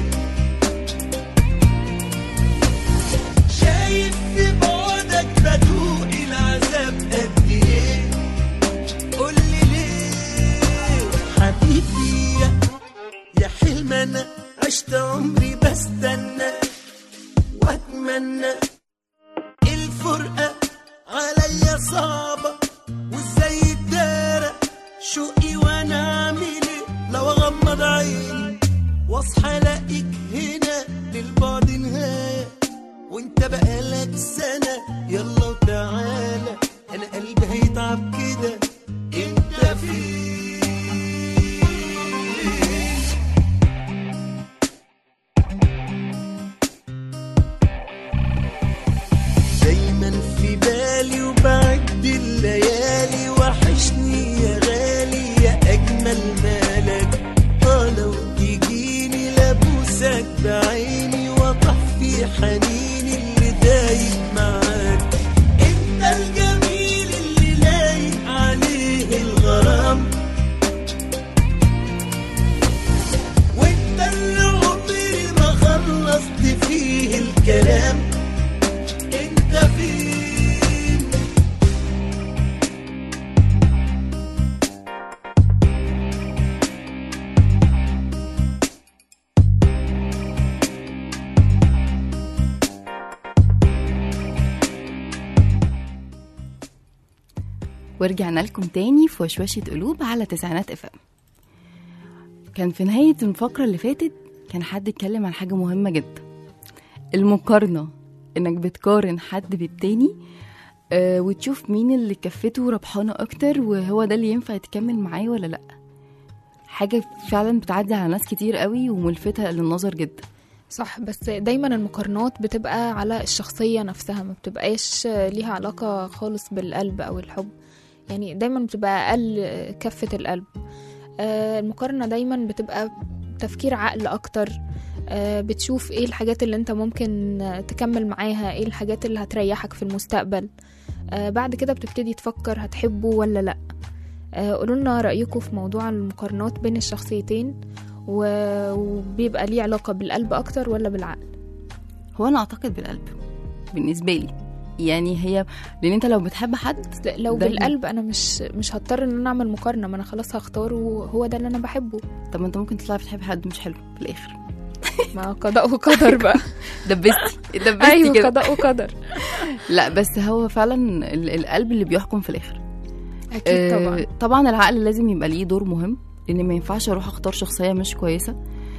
شايف في بعدك بدوق العذاب قد ايه قولي ليه حبيبي يا يا حلم انا عشت عمري بستنى واتمنى الفرقة عليا صعبة وازاي الدارة شوقي وانا اعمل ايه لو اغمض عيني واصحى الاقيك هنا للبعد نهاية وانت بقالك سنة يلا وتعالى انا قلبي هيتعب كده انت فين دايما في بالي وبعد الليالي وحشني يا غالي يا اجمل عيني وضح في حنيني اللي دايب معاك انت الجميل اللي لايق عليه الغرام وانت اللي عمري ما خلصت فيه الكلام انت فين ورجعنا لكم تاني في وشوشة قلوب على تسعينات اف ام كان في نهاية الفقرة اللي فاتت كان حد اتكلم عن حاجة مهمة جدا المقارنة انك بتقارن حد بالتاني آه وتشوف مين اللي كفته ربحانة اكتر وهو ده اللي ينفع تكمل معاه ولا لا حاجة فعلا بتعدي على ناس كتير قوي وملفتة للنظر جدا صح بس دايما المقارنات بتبقى على الشخصية نفسها ما بتبقاش ليها علاقة خالص بالقلب أو الحب يعني دايما بتبقى أقل كفة القلب آه، المقارنة دايما بتبقى تفكير عقل أكتر آه، بتشوف ايه الحاجات اللي انت ممكن تكمل معاها ايه الحاجات اللي هتريحك في المستقبل آه، بعد كده بتبتدي تفكر هتحبه ولا لأ قولوا لنا رأيكم في موضوع المقارنات بين الشخصيتين و- وبيبقى ليه علاقة بالقلب أكتر ولا بالعقل هو انا اعتقد بالقلب بالنسبة لي يعني هي لان انت لو بتحب حد لا، لو دايماً. بالقلب انا مش مش هضطر ان انا اعمل مقارنه ما انا خلاص هختاره وهو ده اللي انا بحبه طب ما انت ممكن تطلع بتحب حد مش حلو في الاخر ما قضاء وقدر بقى دبستي دبستي ايوه كده قضاء وقدر لا بس هو فعلا ال- القلب اللي بيحكم في الاخر اكيد آه، طبعا طبعا العقل لازم يبقى ليه دور مهم لان ما ينفعش اروح اختار شخصيه مش كويسه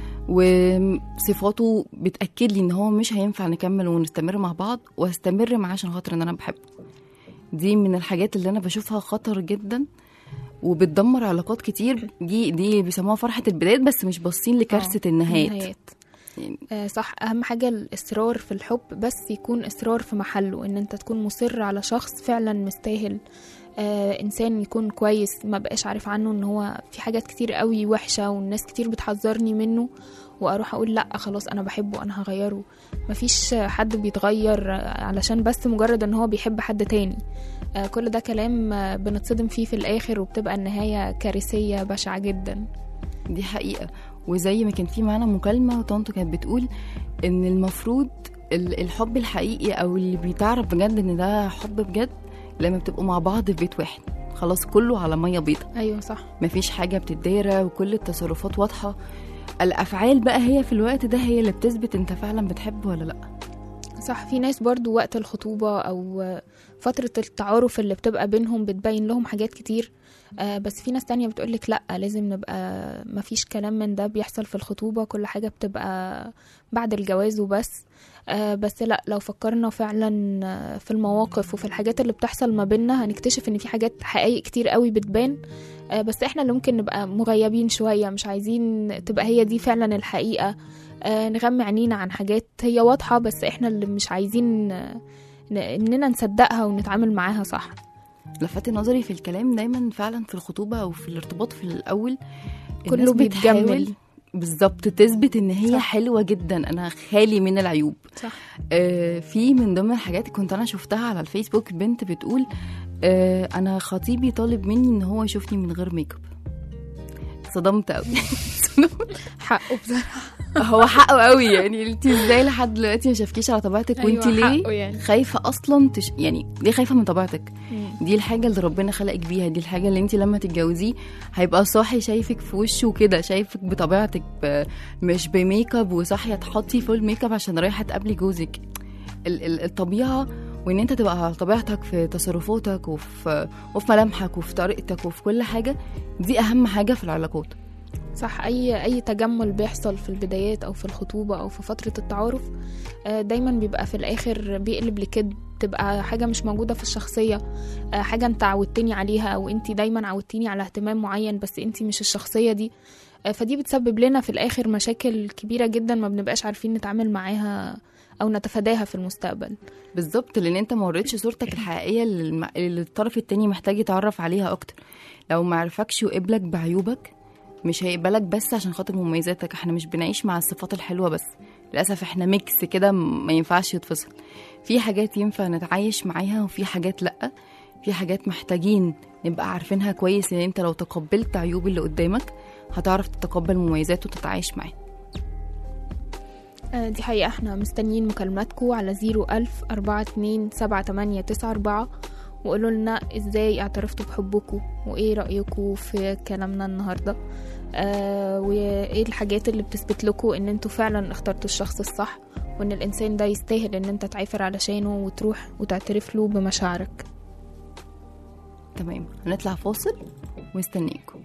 وصفاته بتاكد لي ان هو مش هينفع نكمل ونستمر مع بعض واستمر معاه عشان خاطر ان انا بحبه دي من الحاجات اللي انا بشوفها خطر جدا وبتدمر علاقات كتير دي دي بيسموها فرحه البدايات بس مش باصين لكارثه آه، النهايات النهايات يعني آه صح اهم حاجه الاصرار في الحب بس يكون اصرار في محله ان انت تكون مصر على شخص فعلا مستاهل آه انسان يكون كويس ما بقاش عارف عنه ان هو في حاجات كتير قوي وحشه والناس كتير بتحذرني منه واروح اقول لا خلاص انا بحبه انا هغيره مفيش حد بيتغير آه، علشان بس مجرد ان هو بيحب حد تاني آه كل ده كلام آه، بنتصدم فيه في الاخر وبتبقى النهايه كارثيه بشعه جدا دي حقيقة وزي ما كان في معانا مكالمة وطنطو كانت بتقول إن المفروض ال- الحب الحقيقي أو اللي بيتعرف بجد إن ده حب بجد لما بتبقوا مع بعض في بيت واحد خلاص كله على مية بيضة ايوه صح مفيش حاجة بتتدارى وكل التصرفات واضحة الأفعال بقى هي في الوقت ده هي اللي بتثبت أنت فعلا بتحب ولا لأ صح في ناس برضو وقت الخطوبة أو فترة التعارف اللي بتبقى بينهم بتبين لهم حاجات كتير آه، بس في ناس تانية بتقولك لأ لازم نبقى مفيش كلام من ده بيحصل في الخطوبة كل حاجة بتبقى بعد الجواز وبس آه، بس لأ لو فكرنا فعلا آه، في المواقف وفي الحاجات اللي بتحصل ما بيننا هنكتشف ان في حاجات حقائق كتير قوي بتبان آه، بس احنا اللي ممكن نبقى مغيبين شوية مش عايزين تبقى هي دي فعلا الحقيقة آه، نغمي عينينا عن حاجات هي واضحة بس احنا اللي مش عايزين آه، ن- اننا نصدقها ونتعامل معاها صح لفت نظري في الكلام دايما فعلا في الخطوبة أو في الارتباط في الأول كله الناس بيتجمل. بتحاول بالظبط تثبت ان هي صح. حلوه جدا انا خالي من العيوب صح آه في من ضمن الحاجات كنت انا شفتها على الفيسبوك بنت بتقول آه انا خطيبي طالب مني ان هو يشوفني من غير ميك اب صدمت قوي حقه بصراحة هو حقه قوي يعني انت ازاي لحد دلوقتي ما شافكيش على طبيعتك أيوة، وانت ليه حقه يعني. خايفه اصلا تش... يعني ليه خايفه من طبيعتك مم. دي الحاجه اللي ربنا خلقك بيها دي الحاجه اللي انت لما تتجوزيه هيبقى صاحي شايفك في وشه كده شايفك بطبيعتك ب... مش بميك اب وصاحيه تحطي فول ميك اب عشان رايحه تقابلي جوزك ال... ال... الطبيعه وان انت تبقى على طبيعتك في تصرفاتك وفي وفي ملامحك وفي طريقتك وفي كل حاجه دي اهم حاجه في العلاقات صح اي اي تجمل بيحصل في البدايات او في الخطوبه او في فتره التعارف آه، دايما بيبقى في الاخر بيقلب لكده تبقى حاجه مش موجوده في الشخصيه آه، حاجه انت عودتني عليها او انت دايما عودتيني على اهتمام معين بس انت مش الشخصيه دي آه، فدي بتسبب لنا في الاخر مشاكل كبيره جدا ما بنبقاش عارفين نتعامل معاها او نتفاداها في المستقبل بالظبط لان انت ما وريتش صورتك الحقيقيه اللي الم- اللي الطرف التاني محتاج يتعرف عليها اكتر لو ما عرفكش وقبلك بعيوبك مش هيقبلك بس عشان خاطر مميزاتك احنا مش بنعيش مع الصفات الحلوه بس للاسف احنا ميكس كده م- ما ينفعش يتفصل في حاجات ينفع نتعايش معاها وفي حاجات لا في حاجات محتاجين نبقى عارفينها كويس ان انت لو تقبلت عيوب اللي قدامك هتعرف تتقبل مميزاته وتتعايش معاه آه، دي حقيقة احنا مستنيين مكالماتكم على زيرو ألف أربعة اتنين سبعة تمانية تسعة أربعة وقولوا لنا ازاي اعترفتوا بحبكم وايه رأيكم في كلامنا النهاردة آه وايه الحاجات اللي بتثبت لكم ان انتوا فعلا اخترتوا الشخص الصح وان الانسان ده يستاهل ان انت تعافر علشانه وتروح وتعترف له بمشاعرك تمام هنطلع فاصل ومستنيكم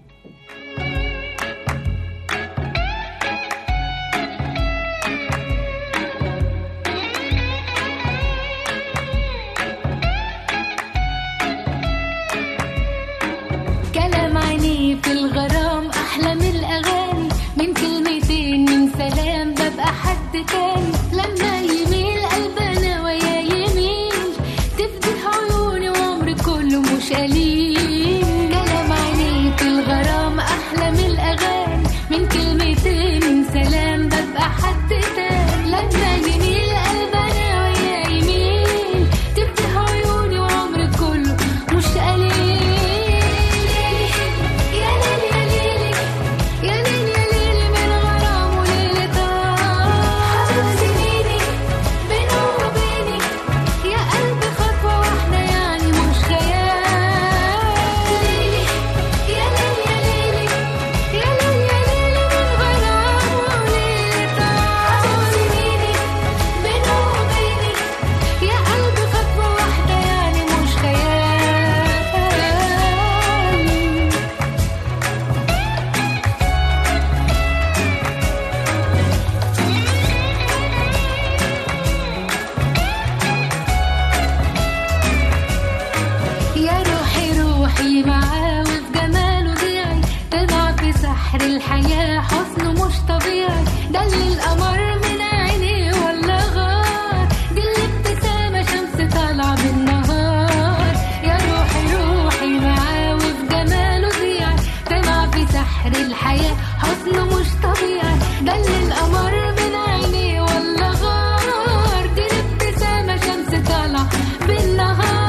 كلام عينيه في الغرام أحلى من الأغاني من كلمتين من سلام ببقى حد تاني لما يميل قلبنا ويا يميل تفتح عيوني وعمري كله مش قليل كلام عينيه في الغرام أحلى من الأغاني من كلمتين من سلام ببقى حد تاني لما يميل قلبنا ويا يميل تفتح عيوني وعمري كله مش قليل يا ليل يا ليل يا ليل يا ليل من غرام وليلة حبيب سنيني بينه وبيني يا قلبي خطوة واحدة يعني مش خيال يا ليل يا ليل يا ليل يا ليل من غرام وليلة حبيب سنيني بينه وبيني يا قلبي خطوة واحدة يعني مش خيال يا روحي روحي معاه وفي جماله ضيعي طلع في سحر الحياة حسنه مش طبيعي ده اللي القمر من عينيه ولا غار دي الابتسامة شمس طالعة بالنهار يا روحي روحي معاه وفي جماله ضيعي طلع في سحر الحياة حسنه مش طبيعي ده اللي القمر من عينيه ولا غار دي الابتسامة شمس طالعة بالنهار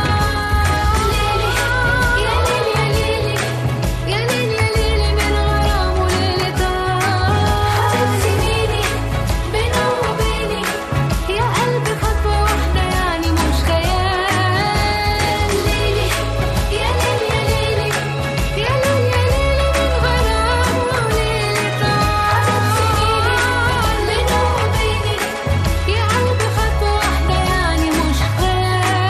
يا ليل يا ليل يا ليل يا ليل من غرام وليلة حبيب سنيني بينه وبيني يا قلبي خطوة واحدة يعني مش خيال ليلي يا ليل يا ليلي يا ليل يا ليل من غرام وليلة حبيب سنيني بينه وبيني يا قلبي خطوة واحدة يعني مش خيال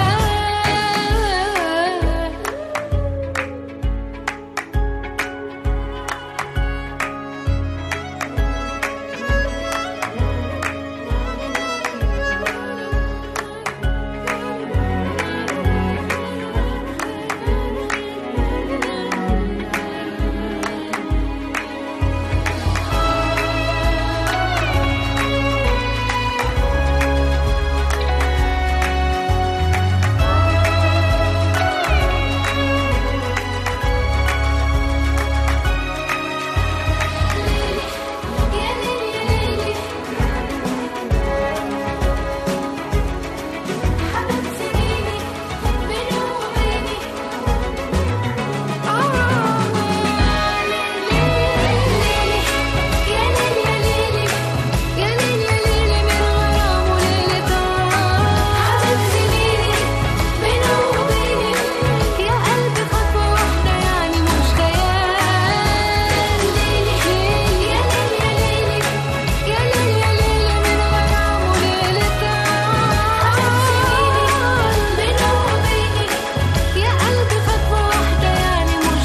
يا قلبي خطوة واحدة يعني مش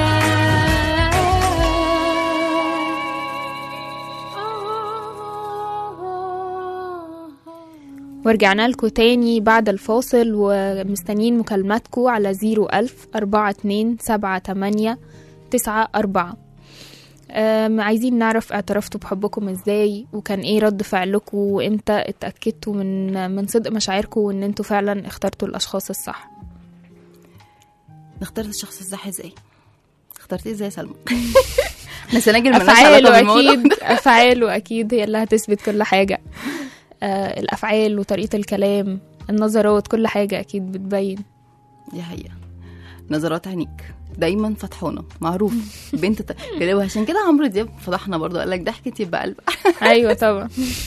ورجعنا لكم تاني بعد الفاصل ومستنيين مكالماتكم على زيرو ألف أربعة اتنين سبعة تمانية تسعة أربعة أم، عايزين نعرف اعترفتوا بحبكم ازاي وكان ايه رد فعلكم وامتى اتأكدتوا من من صدق مشاعركم وان انتوا فعلا اخترتوا الاشخاص الصح اخترت الشخص الصح ازاي اخترت ازاي يا سلمى احنا سناجل مالناش علاقه افعاله بالموضوع اكيد افعاله اكيد هي اللي هتثبت كل حاجه آه الافعال وطريقه الكلام النظرات كل حاجه اكيد بتبين دي حقيقة نظرات عينيك دايما فطحانة معروف بنت ت... وعشان كده عمرو دياب فضحنا برضو قال لك ضحكت يبقى قلب ايوه طبعا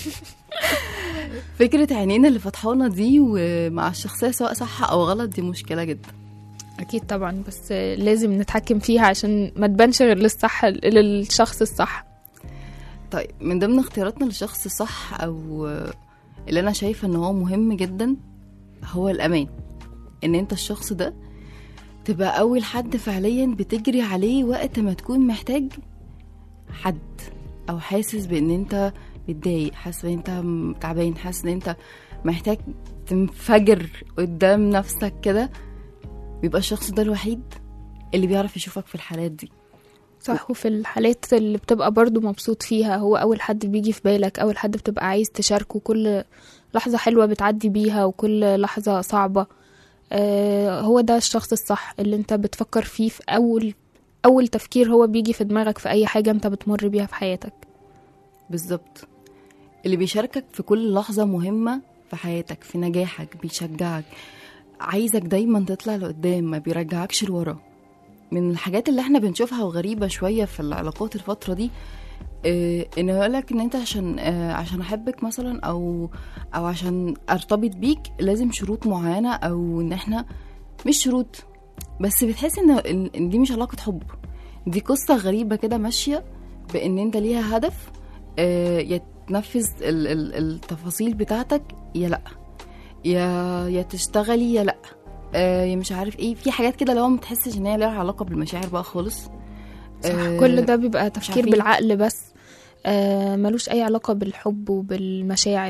فكرة عينينا اللي فطحانة دي ومع الشخصية سواء صح أو غلط دي مشكلة جدا اكيد طبعا بس لازم نتحكم فيها عشان ما تبانش غير للصح للشخص الصح طيب من ضمن اختياراتنا للشخص الصح أو اللي أنا شايفة إن هو مهم جدا هو الأمان إن أنت الشخص ده تبقى أول حد فعليا بتجري عليه وقت ما تكون محتاج حد أو حاسس بإن أنت متضايق حاسس إن أنت م- تعبان حاسس إن أنت محتاج تنفجر قدام نفسك كده بيبقى الشخص ده الوحيد اللي بيعرف يشوفك في الحالات دي صح وفي الحالات اللي بتبقى برضو مبسوط فيها هو أول حد بيجي في بالك أول حد بتبقى عايز تشاركه كل لحظة حلوة بتعدي بيها وكل لحظة صعبة آه هو ده الشخص الصح اللي انت بتفكر فيه في أول أول تفكير هو بيجي في دماغك في أي حاجة انت بتمر بيها في حياتك بالظبط اللي بيشاركك في كل لحظة مهمة في حياتك في نجاحك بيشجعك عايزك دايما تطلع لقدام ما بيرجعكش لورا من الحاجات اللي احنا بنشوفها وغريبة شوية في العلاقات الفترة دي اه انه يقولك ان انت عشان اه عشان احبك مثلا او او عشان ارتبط بيك لازم شروط معينة او ان احنا مش شروط بس بتحس ان إن دي مش علاقة حب دي قصة غريبة كده ماشية بان انت ليها هدف آه، يا تنفذ ال- ال- التفاصيل بتاعتك يا لا يا يا تشتغلي يا لا آه، يا مش عارف ايه في حاجات كده لو ما تحسش ان هي ليها علاقه بالمشاعر بقى خالص صح آه، كل ده بيبقى تفكير عارفين. بالعقل بس آه ملوش أي علاقة بالحب وبالمشاعر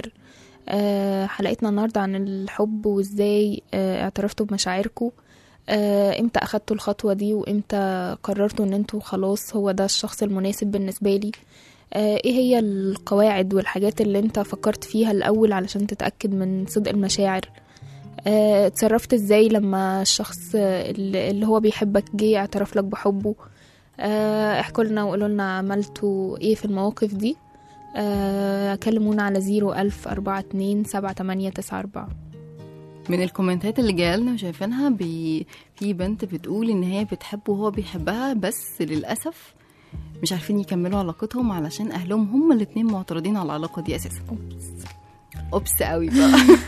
آه حلقتنا النهاردة عن الحب وازاي آه اعترفتوا بمشاعركم آه امتى اخدتوا الخطوة دي وامتى قررتوا ان انتوا خلاص هو ده الشخص المناسب بالنسبة لي آه ايه هي القواعد والحاجات اللي انت فكرت فيها الاول علشان تتأكد من صدق المشاعر آه، اتصرفت ازاي لما الشخص آه، اللي اللي هو بيحبك جه اعترف لك بحبه آه، احكوا لنا وقولوا لنا عملتوا ايه في المواقف دي آه، كلمونا على زيرو ألف أربعة اتنين سبعة تمانية تسعة أربعة من الكومنتات اللي جايه لنا وشايفينها بي... في بنت بتقول ان هي بتحبه وهو بيحبها بس للاسف مش عارفين يكملوا علاقتهم علشان اهلهم هما الاتنين معترضين على العلاقه دي اساسا اوبس قوي بقى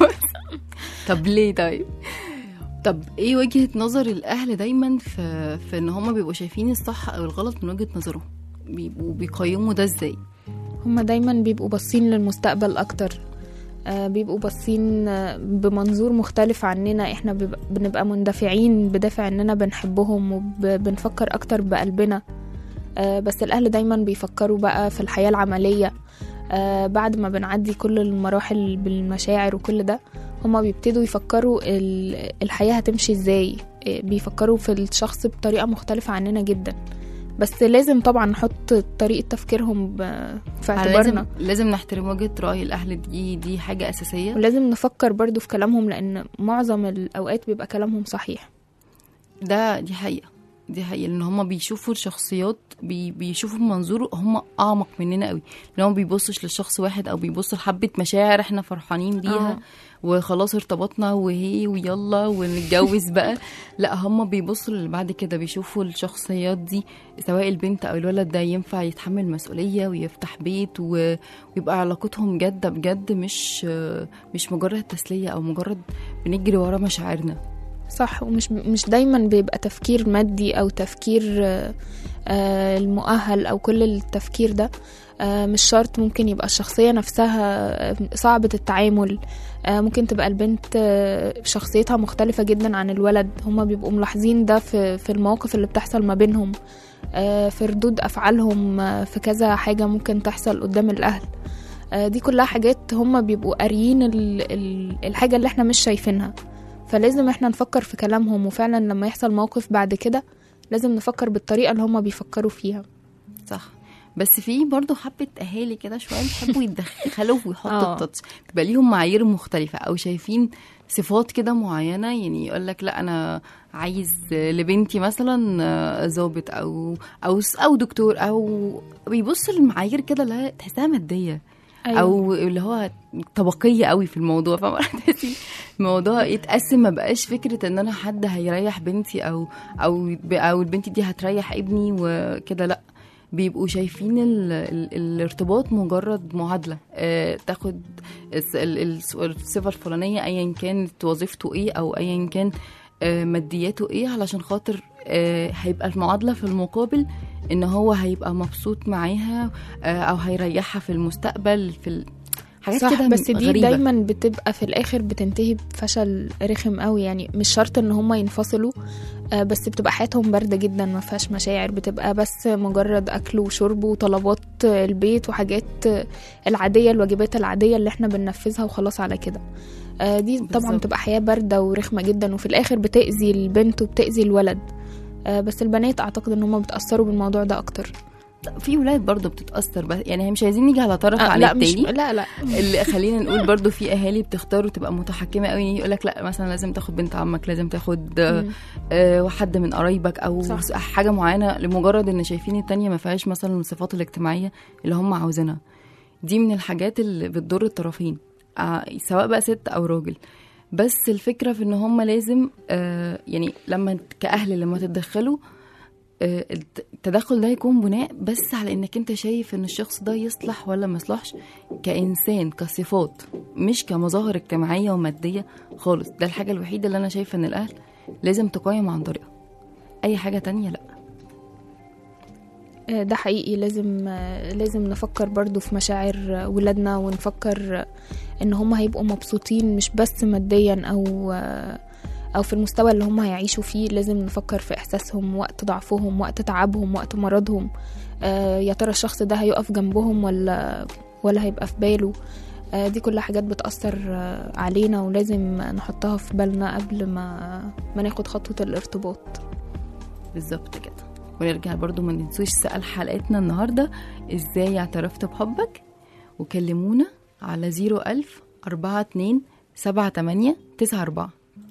طب ليه طيب طب ايه وجهه نظر الاهل دايما في في ان هما بيبقوا شايفين الصح او الغلط من وجهه نظرهم بيبقوا بيقيموا ده ازاي هما دايما بيبقوا باصين للمستقبل اكتر آه، بيبقوا باصين آه، بمنظور مختلف عننا احنا بيبقى- بنبقى مندفعين بدافع اننا بنحبهم وبنفكر اكتر بقلبنا آه، بس الاهل دايما بيفكروا بقى في الحياة العملية آه، بعد ما بنعدي كل المراحل بالمشاعر وكل ده هما بيبتدوا يفكروا ال- الحياة هتمشي ازاي آه، بيفكروا في الشخص بطريقة مختلفة عننا جدا بس لازم طبعا نحط طريقة تفكيرهم ب- في اعتبارنا لازم لازم نحترم وجهه راي الاهل دي دي حاجه اساسيه ولازم نفكر برضو في كلامهم لأن معظم الأوقات بيبقى كلامهم صحيح ده دي حقيقة دي حقيقة لأن هما بيشوفوا الشخصيات بي بيشوفوا منظور هما أعمق مننا قوي لأن هو بيبصش لشخص واحد أو بيبص لحبة مشاعر احنا فرحانين بيها آه. وخلاص ارتبطنا وهي ويلا ونتجوز بقى لا هما بيبصوا اللي بعد كده بيشوفوا الشخصيات دي سواء البنت أو الولد ده ينفع يتحمل مسؤولية ويفتح بيت و- ويبقى علاقتهم جادة بجد مش مش مجرد تسلية أو مجرد بنجري ورا مشاعرنا صح ومش مش دايما بيبقى تفكير مادي أو تفكير آه، آه، المؤهل أو كل التفكير ده آه، مش شرط ممكن يبقى الشخصية نفسها آه، صعبة التعامل آه، ممكن تبقى البنت آه، شخصيتها مختلفة جدا عن الولد هما بيبقوا ملاحظين ده في في المواقف اللي بتحصل ما بينهم آه، في ردود أفعالهم آه، في كذا حاجة ممكن تحصل قدام الأهل آه، دي كلها حاجات هما بيبقوا قاريين ال- ال- الحاجة اللي احنا مش شايفينها فلازم احنا نفكر في كلامهم وفعلا لما يحصل موقف بعد كده لازم نفكر بالطريقة اللي هما بيفكروا فيها صح بس في برضه حبه اهالي كده شويه بيحبوا يتدخلوا ويحطوا آه. التاتش تبقى ليهم معايير مختلفه او شايفين صفات كده معينه يعني يقول لك لا انا عايز لبنتي مثلا آه، ضابط او او او دكتور او بيبص للمعايير كده اللي هي تحسها ماديه أيوة. او اللي هو طبقيه قوي في الموضوع فاهمه تحسي الموضوع يتقسم ما بقاش فكره ان انا حد هيريح بنتي او او او البنت دي هتريح ابني وكده لا بيبقوا شايفين ال ال الارتباط مجرد معادله آه تاخد الس- ال- ال- الصفه الفلانيه ايا كانت وظيفته ايه او ايا كان آه مادياته ايه علشان خاطر آه هيبقى المعادله في المقابل ان هو هيبقى مبسوط معاها آه او هيريحها في المستقبل في ال... حاجات صح كده بس دي غريبة. دايما بتبقى في الاخر بتنتهي بفشل رخم قوي يعني مش شرط ان هم ينفصلوا آه، بس بتبقى حياتهم باردة جدا ما فيهاش مشاعر بتبقى بس مجرد اكل وشرب وطلبات البيت وحاجات العادية الواجبات العادية اللي احنا بننفذها وخلاص على كده آه، دي طبعا بالظبط. بتبقى حياة باردة ورخمة جدا وفي الاخر بتأذي البنت وبتأذي الولد آه، بس البنات اعتقد ان هم بيتأثروا بالموضوع ده اكتر في ولاد برضه بتتاثر بس يعني مش عايزين نيجي على طرف آه، عن لا مش التاني لا لا اللي خلينا نقول برضو في اهالي بتختار وتبقى متحكمه قوي يقول لك لا مثلا لازم تاخد بنت عمك لازم تاخد آه، مم. آه، حد من قرايبك او صح. صح. حاجه معينه لمجرد ان شايفين التانية ما فيهاش مثلا الصفات الاجتماعيه اللي هم عاوزينها دي من الحاجات اللي بتضر الطرفين آه، سواء بقى ست او راجل بس الفكره في ان هم لازم آه، يعني لما كاهل لما تتدخلوا آه، الت- التدخل ده يكون بناء بس على انك انت شايف ان الشخص ده يصلح ولا ما يصلحش كانسان كصفات مش كمظاهر اجتماعيه وماديه خالص ده الحاجه الوحيده اللي انا شايفه ان الاهل لازم تقيم عن طريقها اي حاجه تانية لا آه، ده حقيقي لازم آه، لازم نفكر برضو في مشاعر آه، ولادنا ونفكر آه، ان هم هيبقوا مبسوطين مش بس ماديا او آه، او في المستوى اللي هم هيعيشوا فيه لازم نفكر في احساسهم وقت ضعفهم وقت تعبهم وقت مرضهم آه، يا ترى الشخص ده هيقف جنبهم ولا ولا هيبقى في باله آه، دي كلها حاجات بتأثر آه، علينا ولازم نحطها في بالنا قبل ما ما ناخد خطوة الارتباط بالظبط كده ونرجع برضو ما ننسوش سؤال حلقتنا النهارده ازاي اعترفت بحبك وكلمونا على 01000 42 78 94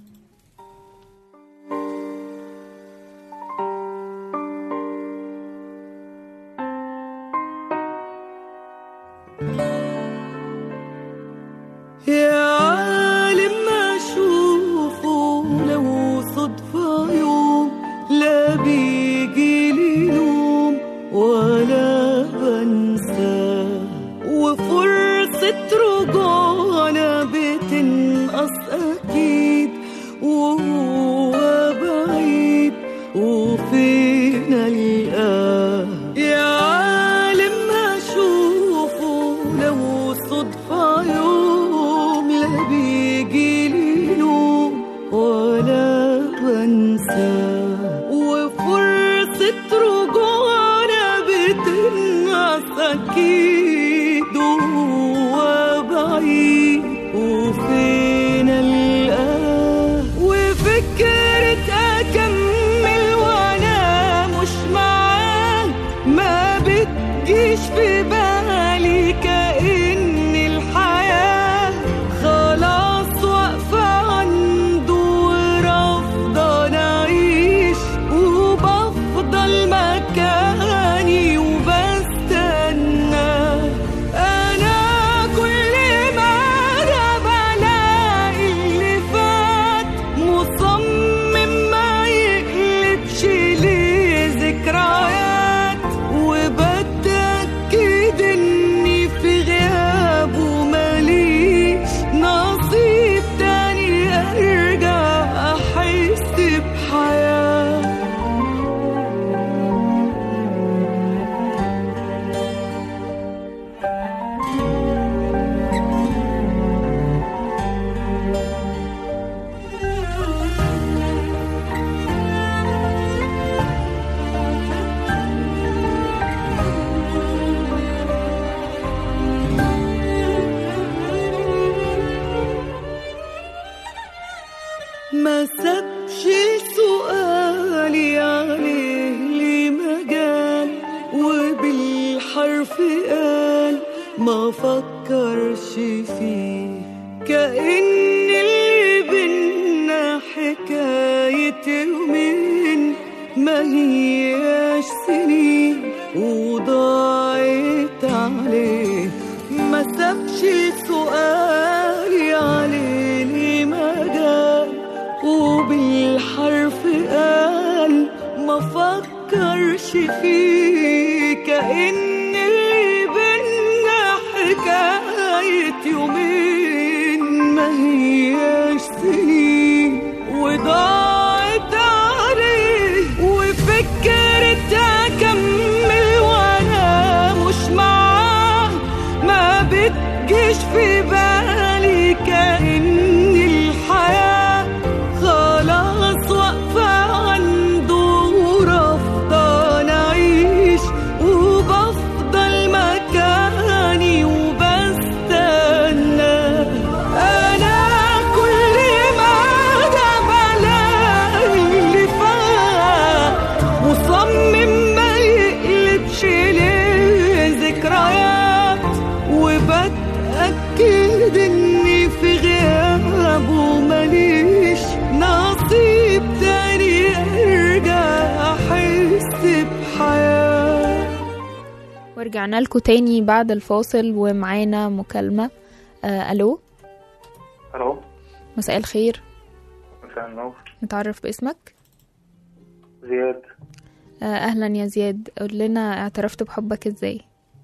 يا عالم ما اشوفه لو صدفة يوم لا بيجي لي نوم ولا بنساه وفرصة رجوعنا بتنقص أكيد وهو بعيد وفين الآه يا عالم ما أشوفه لو صدفة يوم لا بيجي لي نوم ولا بنساه وفرصة رجوعنا بتنقص أكيد وهو بعيد وفين الآه وفكرة أكمل وأنا مش معاه ما بتجيش في بالي كأن الحياة خلاص واقفة عنده ورافضة نعيش وبفضل مكاني وبستنى أنا كل ما أنا بلاقي اللي فات مصمم ما يقلبش ليه ذكريات وبتأكد إني في غيابه ماليش نصيب تاني أرجع أحس بحياة ما سابش سؤالي عليه لي مجال وبالحق قال ما فكرش فيه كأن اللي بينا حكاية يومين ما هياش سنين وضاعت عليه ما سابش سؤالي عليه مجال وبالحرف قال ما فكرش فيه كأن اللي بينا حكاية يومين ما هياش سنين وضاعت عليه وفكرت أكمل وأنا مش معاه ما بتجيش في بالي كأن الحياة خلاص واقفة عنده ورافضة أعيش وبفضل مكاني وبستنى أنا كل ما ده بلاقي اللي فات مصمم ما يقلبش ليه ذكريات وبتأكد إني في غيابه ماليش نصيب تاني أرجع أحس بحياة ورجعنا لكم تاني بعد الفاصل ومعانا مكالمة آه ألو الو مساء الخير مساء النور نتعرف باسمك زياد آه أهلا يا زياد قول لنا اعترفت بحبك ازاي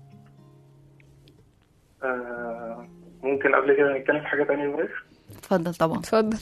آه ممكن قبل كده نتكلم في حاجة تانية بس اتفضل طبعا اتفضل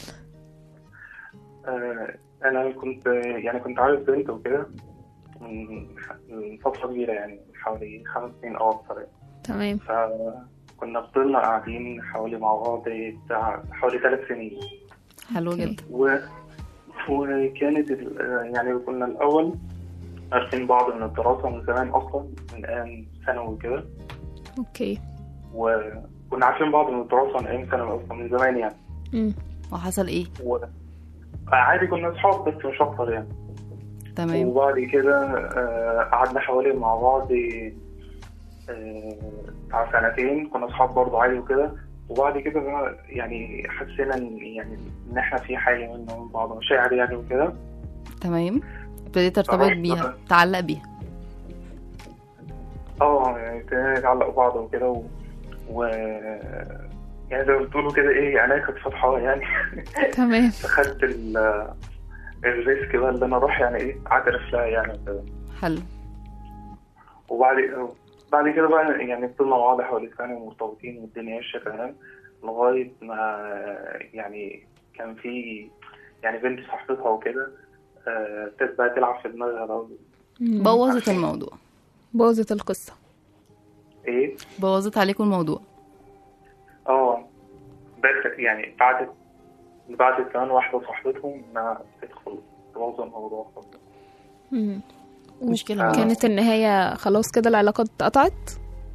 آه أنا كنت يعني كنت عارف بنت وكده من من فترة كبيرة يعني حوالي خمس سنين أو أكتر يعني. تمام فكنا فضلنا قاعدين حوالي مع بعض بتاع حوالي ثلاث سنين حلو أوكي. جدا و... وكانت ال... يعني كنا الأول عارفين بعض من الدراسة من زمان أصلا من أيام ثانوي كده اوكي وكنا عارفين بعض من الدراسة من أيام ثانوي أصلا من زمان يعني مم. وحصل ايه و... عادي كنا أصحاب بس مش أكتر يعني تمام وبعد كده آه، قعدنا حوالي مع بعض آه، بتاع سنتين كنا أصحاب برضه عادي وكده وبعد كده بقى يعني حسينا إن يعني إن إحنا في حاجة بينا وبين بعض مشاعر يعني وكده تمام ابتديت ترتبط خلاص بيها بقى. تعلق بيها اه يعني ابتدينا نتعلق ببعض وكده و... و... يعني زي ما بتقولوا كده ايه عينيا كانت فاتحة يعني تمام فخدت ال... الريسك بقى اللي انا اروح يعني ايه اعترف لها يعني وكده حلو وبعد بعد كده بقى يعني فضلنا مع بعض حوالي سنة ومرتبطين والدنيا ماشية تمام لغاية ما يعني كان في يعني بنت صاحبتها وكده آه، ابتدت بقى تلعب في دماغها بقى مم. بوظت الموضوع بوظت القصة ايه بوظت عليكم الموضوع اه بس يعني بعد بعد كمان واحدة صاحبتهم انها تدخل تبوظ الموضوع خالص مم. مشكلة كانت النهاية خلاص كده العلاقة اتقطعت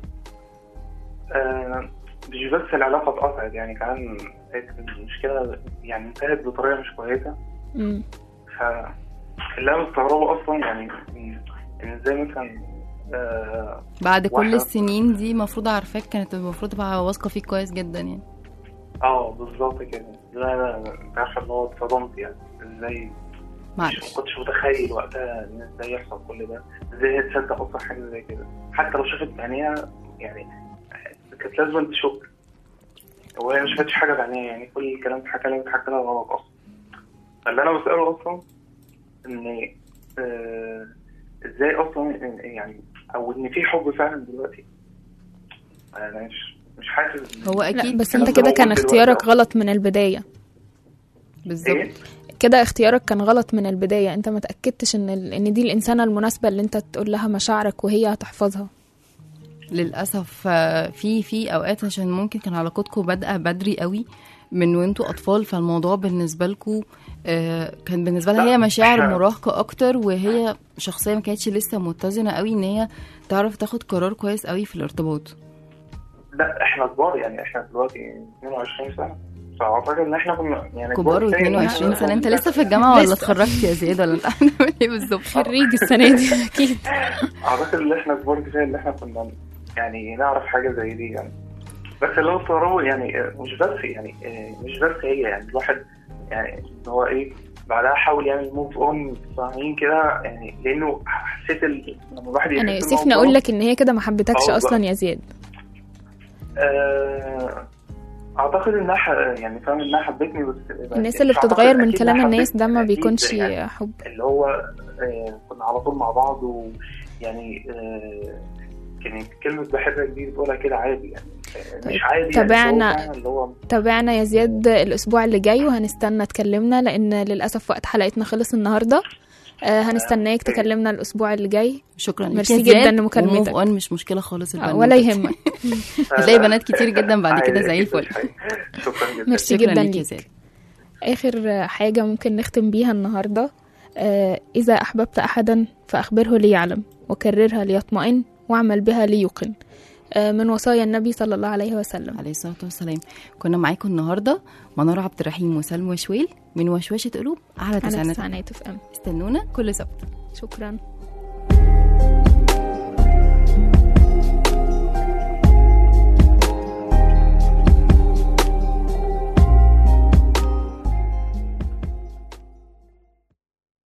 آه مش بس العلاقة اتقطعت يعني كمان كانت المشكلة يعني انتهت بطريقة مش كويسة مم. فاللي انا مستغربه اصلا يعني ان ازاي مثلا آه بعد كل واحدة- السنين دي المفروض عارفاك كانت المفروض تبقى واثقة فيك كويس جدا يعني اه بالظبط كده لا لا انت عارفه اللي هو اتصدمت يعني ازاي مش معلش ما كنتش متخيل وقتها ان ازاي يحصل كل ده ازاي هي تصدق اصلا حاجه زي كده حتى لو شافت بعينيها يعني كانت لازم تشك وهي ما شافتش حاجه بعينيها يعني كل الكلام اللي اتحكى لها اتحكى لها غلط اصلا اللي انا بساله اصلا ان آه ازاي اصلا إن- يعني او ان في حب فعلا دلوقتي انا مش مش حاسس إن- هو لا اكيد بس الكلام انت ده كده كان موجود اختيارك دلوقتي غلط من البداية ايه بالظبط كده اختيارك كان غلط من البداية انت ما تأكدتش ان ال... ان دي الانسانة المناسبة اللي انت تقول لها مشاعرك وهي هتحفظها للاسف آه، في في اوقات عشان ممكن كان علاقتكم بادئه بدري قوي من وانتوا اطفال فالموضوع بالنسبه لكم كان بالنسبه لها لا، هي مشاعر إحنا- مراهقه اكتر وهي شخصيه ما كانتش لسه متزنه قوي ان هي تعرف تاخد قرار كويس قوي في الارتباط لا احنا كبار يعني احنا دلوقتي 22 سنه فاعتقد ان احنا كنا يعني كبار كفاية إن و22 إحنا- سنه انت لسه في الجامعه ولا لسه. اتخرجت يا زياد ولا انت عامل ايه بالظبط خريج السنة دي اكيد اعتقد ان احنا كبار كفايه ان احنا كنا يعني نعرف حاجه زي دي يعني بس اللي هو استغربه يعني آه، مش بس يعني آه، مش بس هي يعني الواحد يعني اللي هو ايه بعدها حاول يعمل موف اون صحيحين كده يعني لانه حسيت ال- لما الواحد انا يحس يوسفني الموضوع- اقول لك ان هي كده ما حبتكش آه، اصلا بقى. يا زياد آه، اعتقد انها ح- يعني فاهم انها حبتني بس الناس اللي مش أعتقد، بتتغير من أكيد كلام إنها الناس ده ما حبتني، أكيد بيكونش يعني حب اللي هو آه، كنا على طول مع بعض ويعني آه، كانت كلمة بحبك دي بتقولها كده عادي يعني آه، مش عادي يعني تابعنا- اللي هو فاهم اللي هو تابعنا يا زياد الاسبوع اللي جاي وهنستنى تكلمنا لان للاسف وقت حلقتنا خلص النهارده آه، هنستناك تكلمنا الاسبوع اللي جاي شكرا ليك ميرسي يا جدا زياد لمكالمتك وموف اون مش مشكله خالص آه، البنوتة. ولا يهمك هتلاقي بنات كتير جدا بعد كده عادي زي جدا، الفل شكرا جدا ميرسي شكرا جدا ليك يا ليك زياد آخر حاجة ممكن نختم بيها النهاردة آه، إذا أحببت أحدا فأخبره ليعلم وكررها ليطمئن واعمل بها ليوقن آه، من وصايا النبي صلى الله عليه وسلم عليه الصلاه والسلام كنا معاكم النهارده منار عبد الرحيم وسلمى شويل من وشوشه قلوب على على تسعينات تسعينات اف ام استنونا كل سبت شكرا